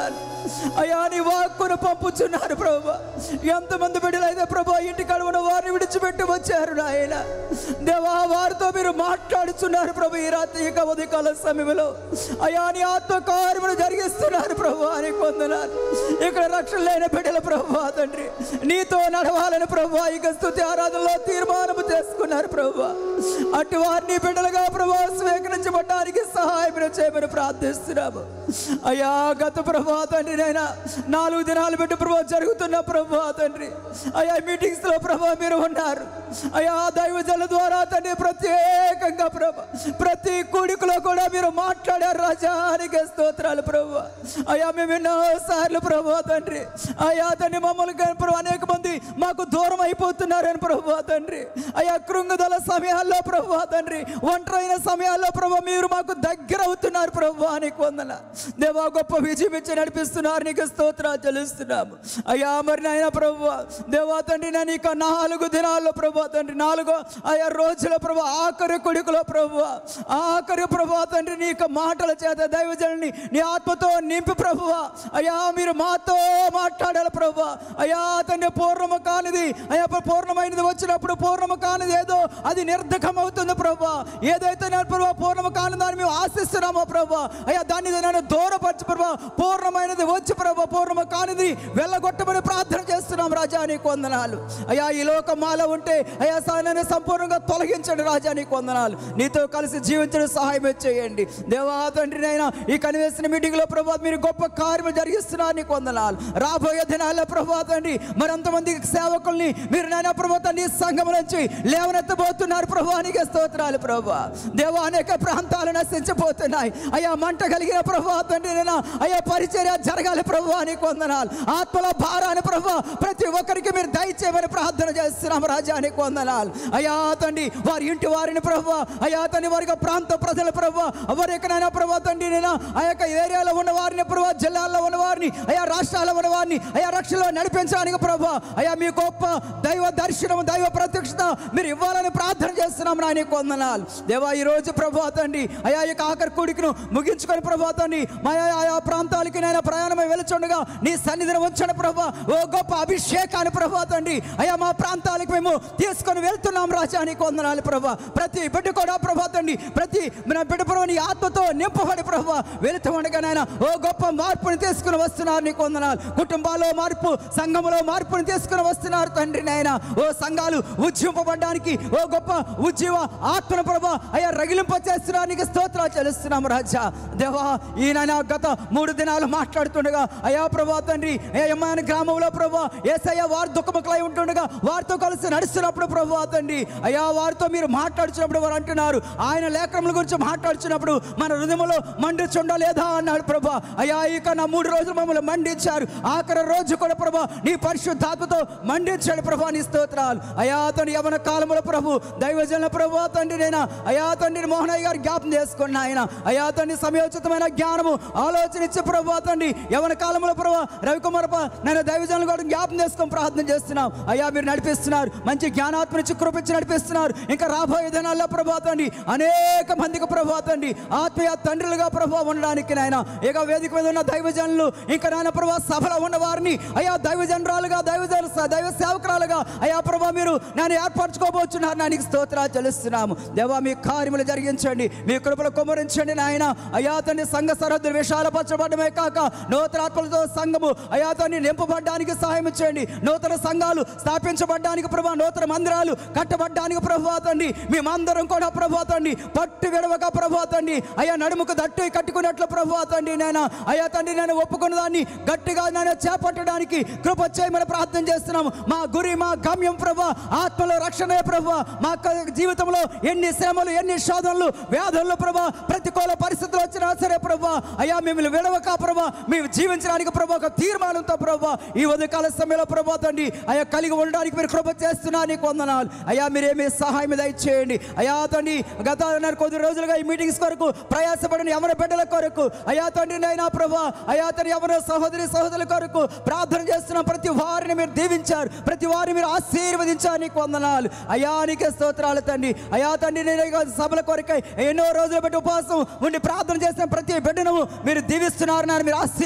G: అయ్యా నీ వాక్కును పంపుచున్నారు ప్రభా ఎంతమంది బిడ్డలైతే ప్రభా ఇంటి కడువున వారిని విడిచిపెట్టి వచ్చారు నాయన దేవా వారితో మీరు మాట్లాడుచున్నారు ప్రభు ఈ రాత్రి ఇక ఉదయకాల సమయంలో అయ్యా నీ ఆత్మ కార్యములు జరిగిస్తున్నారు ప్రభు అని కొందనాలు ఇక్కడ రక్షణ లేని బిడ్డల ప్రభు తండ్రి నీతో నడవాలని ప్రభు ఇక స్థుతి ఆరాధనలో తీర్మానం చేసుకున్నారు ప్రభు అటు వారిని బిడ్డలుగా ప్రభు స్వీకరించబడడానికి సహాయం చేయమని ప్రార్థిస్తున్నాము అయ్యా గత ప్రభా తండ్రి నైనా నాలుగు దినాలు పెట్టి ప్రభా జరుగుతున్న ప్రభా తండ్రి అయ్యా మీటింగ్స్ లో ప్రభా మీరు ఉన్నారు అయ్యా దైవజల ద్వారా తండ్రి ప్రత్యేకంగా ప్రభా ప్రతి కూడికలో కూడా మీరు మాట్లాడారు రాజానికి స్తోత్రాలు ప్రభు అయ్యా మేము ఎన్నో సార్లు ప్రభు తండ్రి అయ్యా తండ్రి మమ్మల్ని కానీ ప్రభు అనేక మంది మాకు దూరం అయిపోతున్నారని ప్రభు తండ్రి అయ్యా కృంగుదల సమయాల్లో ప్రభు తండ్రి ఒంటరైన సమయాల్లో ప్రభు మీరు మాకు దగ్గర అవుతున్నారు ప్రభు నీకు వందన దేవా గొప్ప విజయం ఇచ్చి నడిపిస్తున్నారు నీకు స్తోత్రాలు చెల్లిస్తున్నాము అయ్యా మరి నాయన ప్రభు దేవా తండ్రి నేను ఇక నాలుగు దినాల్లో ప్రభు తండ్రి నాలుగో అయ్యా రోజుల ప్రభు ఆఖరి కొడుకులో ప్రభు ఆఖరి ప్రభు తండ్రి నీ యొక్క మాటల చేత దైవజనుని నీ ఆత్మతో నింపి ప్రభు అయ్యా మీరు మాతో మాట్లాడాలి ప్రభు అయ్యా తండ్రి పూర్ణము కానిది అయ్యా పూర్ణమైనది వచ్చినప్పుడు పూర్ణము కానిది ఏదో అది నిర్ధకం అవుతుంది ప్రభు ఏదైతే నేను ప్రభు పూర్ణము కాని దాన్ని మేము ఆశిస్తున్నామో ప్రభు అయ్యా దాన్ని నేను దూరపరచు ప్రభు పూర్ణమైనది వచ్చి ప్రభు పూర్ణము కానిది వెళ్ళగొట్టమని ప్రార్థన చేస్తున్నాం రాజా నీకు వందనాలు అయ్యా ఈ లోకం మాలో ఉంటే అయ్యా సాయనాన్ని సంపూర్ణంగా తొలగించండి రాజా నీకు వందనాలు నీతో కలిసి జీవించడం సహాయం చేయండి దేవా తండ్రి నైనా ఈ కనివేసిన మీటింగ్ లో ప్రభా మీరు గొప్ప కార్యము జరిగిస్తున్నారు నీకు వందనాలు రాబోయే దినాల్లో ప్రభా తండ్రి మరంతమంది సేవకుల్ని మీరు నాయన ప్రభా తండ్రి సంఘం నుంచి లేవనెత్తబోతున్నారు ప్రభా నీకే స్తోత్రాలు ప్రభా దేవా అనేక ప్రాంతాలు నశించిపోతున్నాయి అయ్యా మంట కలిగిన ప్రభా తండ్రి నేను అయ్యా పరిచర్య జరగాలి ప్రభా నీకు వందనాలు ఆత్మల భారాన్ని ప్రభా ప్రతి ఒక్కరికి మీరు దయచేయమని ప్రార్థన చేస్తున్నాం రాజా నీకు వందనాలు అయ్యా తండ్రి వారి ఇంటి వారిని ప్రభా అయ్యా తండ్రి వారి యొక్క ప్రాంత ప్రజల ప్రభా వారి ఎక్కడైనా ప్రభా తండ్రి నేను ఆ యొక్క ఏరియాలో ఉన్న వారిని ప్రభా జిల్లాల్లో ఉన్న వారిని అయ్యా రాష్ట్రాల్లో ఉన్న వారిని అయ్యా రక్షణలో నడిపించడానికి ప్రభా అయ్యా మీ గొప్ప దైవ దర్శనం దైవ ప్రత్యక్షత మీరు ఇవ్వాలని ప్రార్థన చేస్తున్నాం నా నీకు వందనాలు దేవా ఈ రోజు ప్రభా తండ్రి అయ్యా ఈ యొక్క ఆఖరి కూడికను ముగించుకొని ప్రభా తండ్రి మా ఆయా ప్రాంతాలకి నేను ప్రయాణమై వెలుచుండగా నీ సన్నిధిని ఉంచండి ప్రభా ఓ గొప్ప అభిషేకాన్ని ప్రభా తండ్రి అయ్యా మా ప్రాంతాలకు మేము తీసుకొని వెళ్తున్నాం రాజా నీకు వందనాలు ప్రభా ప్రతి బిడ్డ కూడా ప్రభా తండ్రి ప్రతి మన బిడ్డ ప్రభు నీ ఆత్మతో నింపబడి ప్రభా వెళుతూ ఉండగా నాయన ఓ గొప్ప మార్పుని తీసుకుని వస్తున్నారు నీకు వందనాలు కుటుంబాల్లో మార్పు సంఘములో మార్పుని తీసుకుని వస్తున్నారు తండ్రి నాయన ఓ సంఘాలు ఉజ్జింపబడడానికి ఓ గొప్ప ఉజ్జీవ ఆత్మను ప్రభా అయ్యా రగిలింప చేస్తున్నారు నీకు స్తోత్రాలు చెల్లిస్తున్నాము రాజా దేవా ఈ నాయన గత మూడు దినాలు మాట్లాడుతుండగా అయ్యా ప్రభా తండ్రి అయ్యా యమ్మాయన గ్రామంలో ప్రభా ఏసయ్య వారు దుఃఖముఖలై ఉంటుండగా వారితో కలిసి నడుస్తున్నప్పుడు ప్రభా తండ్రి అయ్యా వారితో మీరు మాట్లాడుచున్నప్పుడు వారు అంటున్నారు ఆయన లేఖనముల గురించి మాట్లాడుచున్నప్పుడు మన హృదయంలో మండుచుండలేదా అన్నాడు ప్రభా అయ్యా ఇక నా మూడు రోజులు మమ్మల్ని మండించారు ఆఖరి రోజు కూడా ప్రభా నీ పరిశుద్ధాత్మతో మండించాడు ప్రభా నీ స్తోత్రాలు అయా తండ్రి యవన కాలంలో ప్రభు దైవజన ప్రభు తండ్రి నేను అయా తండ్రి మోహనయ్య గారు జ్ఞాపం చేసుకున్న ఆయన అయా తండ్రి సమయోచితమైన జ్ఞానము ఆలోచన ఇచ్చే ప్రభు తండ్రి యవన కాలంలో ప్రభు రవికుమార్ ప- నేను దైవజనులు కూడా జ్ఞాపం చేసుకొని ప్రార్థన చేస్తున్నాం అయ్యా మీరు నడిపిస్తున్నారు మంచి జ్ఞానాత్మ నుంచి కృపించి నడిపిస్తున్నారు ఇంకా రాబోయే దినాల్లో ప్రభు తండ్రి అనేక మందికి ప్రభు తండ్రి ఆత్మీయ తండ్రులుగా ప్రభు ఉండడానికి నాయన ఇక వేదిక మీద ఉన్న దైవజనులు ఇంకా నాయన ప్రభు సభలో ఉన్న వారిని అయ్యా దైవజనరాలుగా దైవజన దైవ సేవకురాలుగా అయ్యా ప్రభు మీరు నేను ఏర్పరచుకోబోతున్నారు నా నీకు స్తోత్రాలు చెల్లిస్తున్నాము దేవా మీ కార్యములు జరిగించండి మీ కృపలు కుమరించండి నాయన అయ్యా తండ్రి సంఘ సరహద్దులు విశాలపరచబడమే కాక నూతన ఆత్మలతో సంఘము అయ్యా తండ్రి నింపబడ్డానికి సహాయం చేయండి నూతన సంఘాలు స్థాపించబడ్డానికి ప్రభా నూతన మందిరాలు కట్టబడ్డానికి ప్రభా తండ్రి మేమందరం కూడా ప్రభా తండ్రి పట్టు విడవక ప్రభా తండ్రి అయ్యా నడుముకు దట్టు కట్టుకున్నట్లు ప్రభా తండ్రి నేను అయ్యా తండ్రి నేను ఒప్పుకున్న దాన్ని గట్టిగా నేను చేపట్టడానికి కృప చేయమని ప్రార్థన చేస్తున్నాము మా గురి మా గమ్యం ప్రభా ఆత్మలో రక్షణే ప్రభా మా యొక్క జీవితంలో ఎన్ని శ్రమలు ఎన్ని శోధనలు వ్యాధులు ప్రభా ప్రతికూల పరిస్థితులు వచ్చినా సరే ప్రభా అయ్యా మిమ్మల్ని విడవక ప్రభా మేము జీవించడానికి ప్రభా ఒక తీర్మానంతో ప్రభా ఈ ఉదయకాల సమయంలో ప్రభా తండ్రి అయ్యా కలిగి ఉండడానికి మీరు కృప చేస్తున్నా నీకు వందనాలు అయ్యా మీరేమీ సహాయం దయచేయండి అయ్యా తండ్రి గత నెల కొద్ది రోజులుగా ఈ మీటింగ్స్ కొరకు ప్రయాసపడిన ఎవరి బిడ్డల కొరకు అయ్యా తండ్రి నైనా ప్రభా అయ్యా తండ్రి ఎవరి సహోదరి సహోదరుల కొరకు ప్రార్థన చేస్తున్న ప్రతి వారిని మీరు దీవించారు ప్రతి వారిని మీరు ఆశీర్వదించారు నీకు వందనాలు అయ్యా నీకే స్తోత్రాలు తండ్రి అయ్యా తండ్రి నేను ఇక సభల కొరకై ఎన్నో రోజులు బట్టి ఉపవాసం ఉండి ప్రార్థన చేసిన ప్రతి బిడ్డను మీరు దీవిస్తున్నారు నాన్న మీరు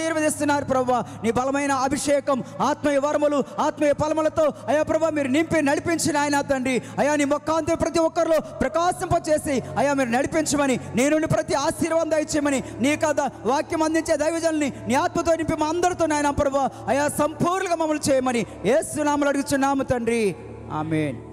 G: ఆశీర్వదిస్తున్నారు ప్రభా నీ బలమైన అభిషేకం ఆత్మీయ వరములు ఆత్మీయ ఫలములతో అయా ప్రభా మీరు నింపి నడిపించిన ఆయన తండ్రి అయా నీ మొక్కాంతి ప్రతి ఒక్కరిలో ప్రకాశింపచేసి అయా మీరు నడిపించమని నేను ప్రతి ఆశీర్వాదం దయచేయమని నీ కథ వాక్యం అందించే దైవజల్ని నీ ఆత్మతో నింపి మా అందరితో నాయన ప్రభా అయా సంపూర్ణంగా మమ్మల్ని చేయమని ఏసునామలు అడుగుచున్నాము తండ్రి ఆమెన్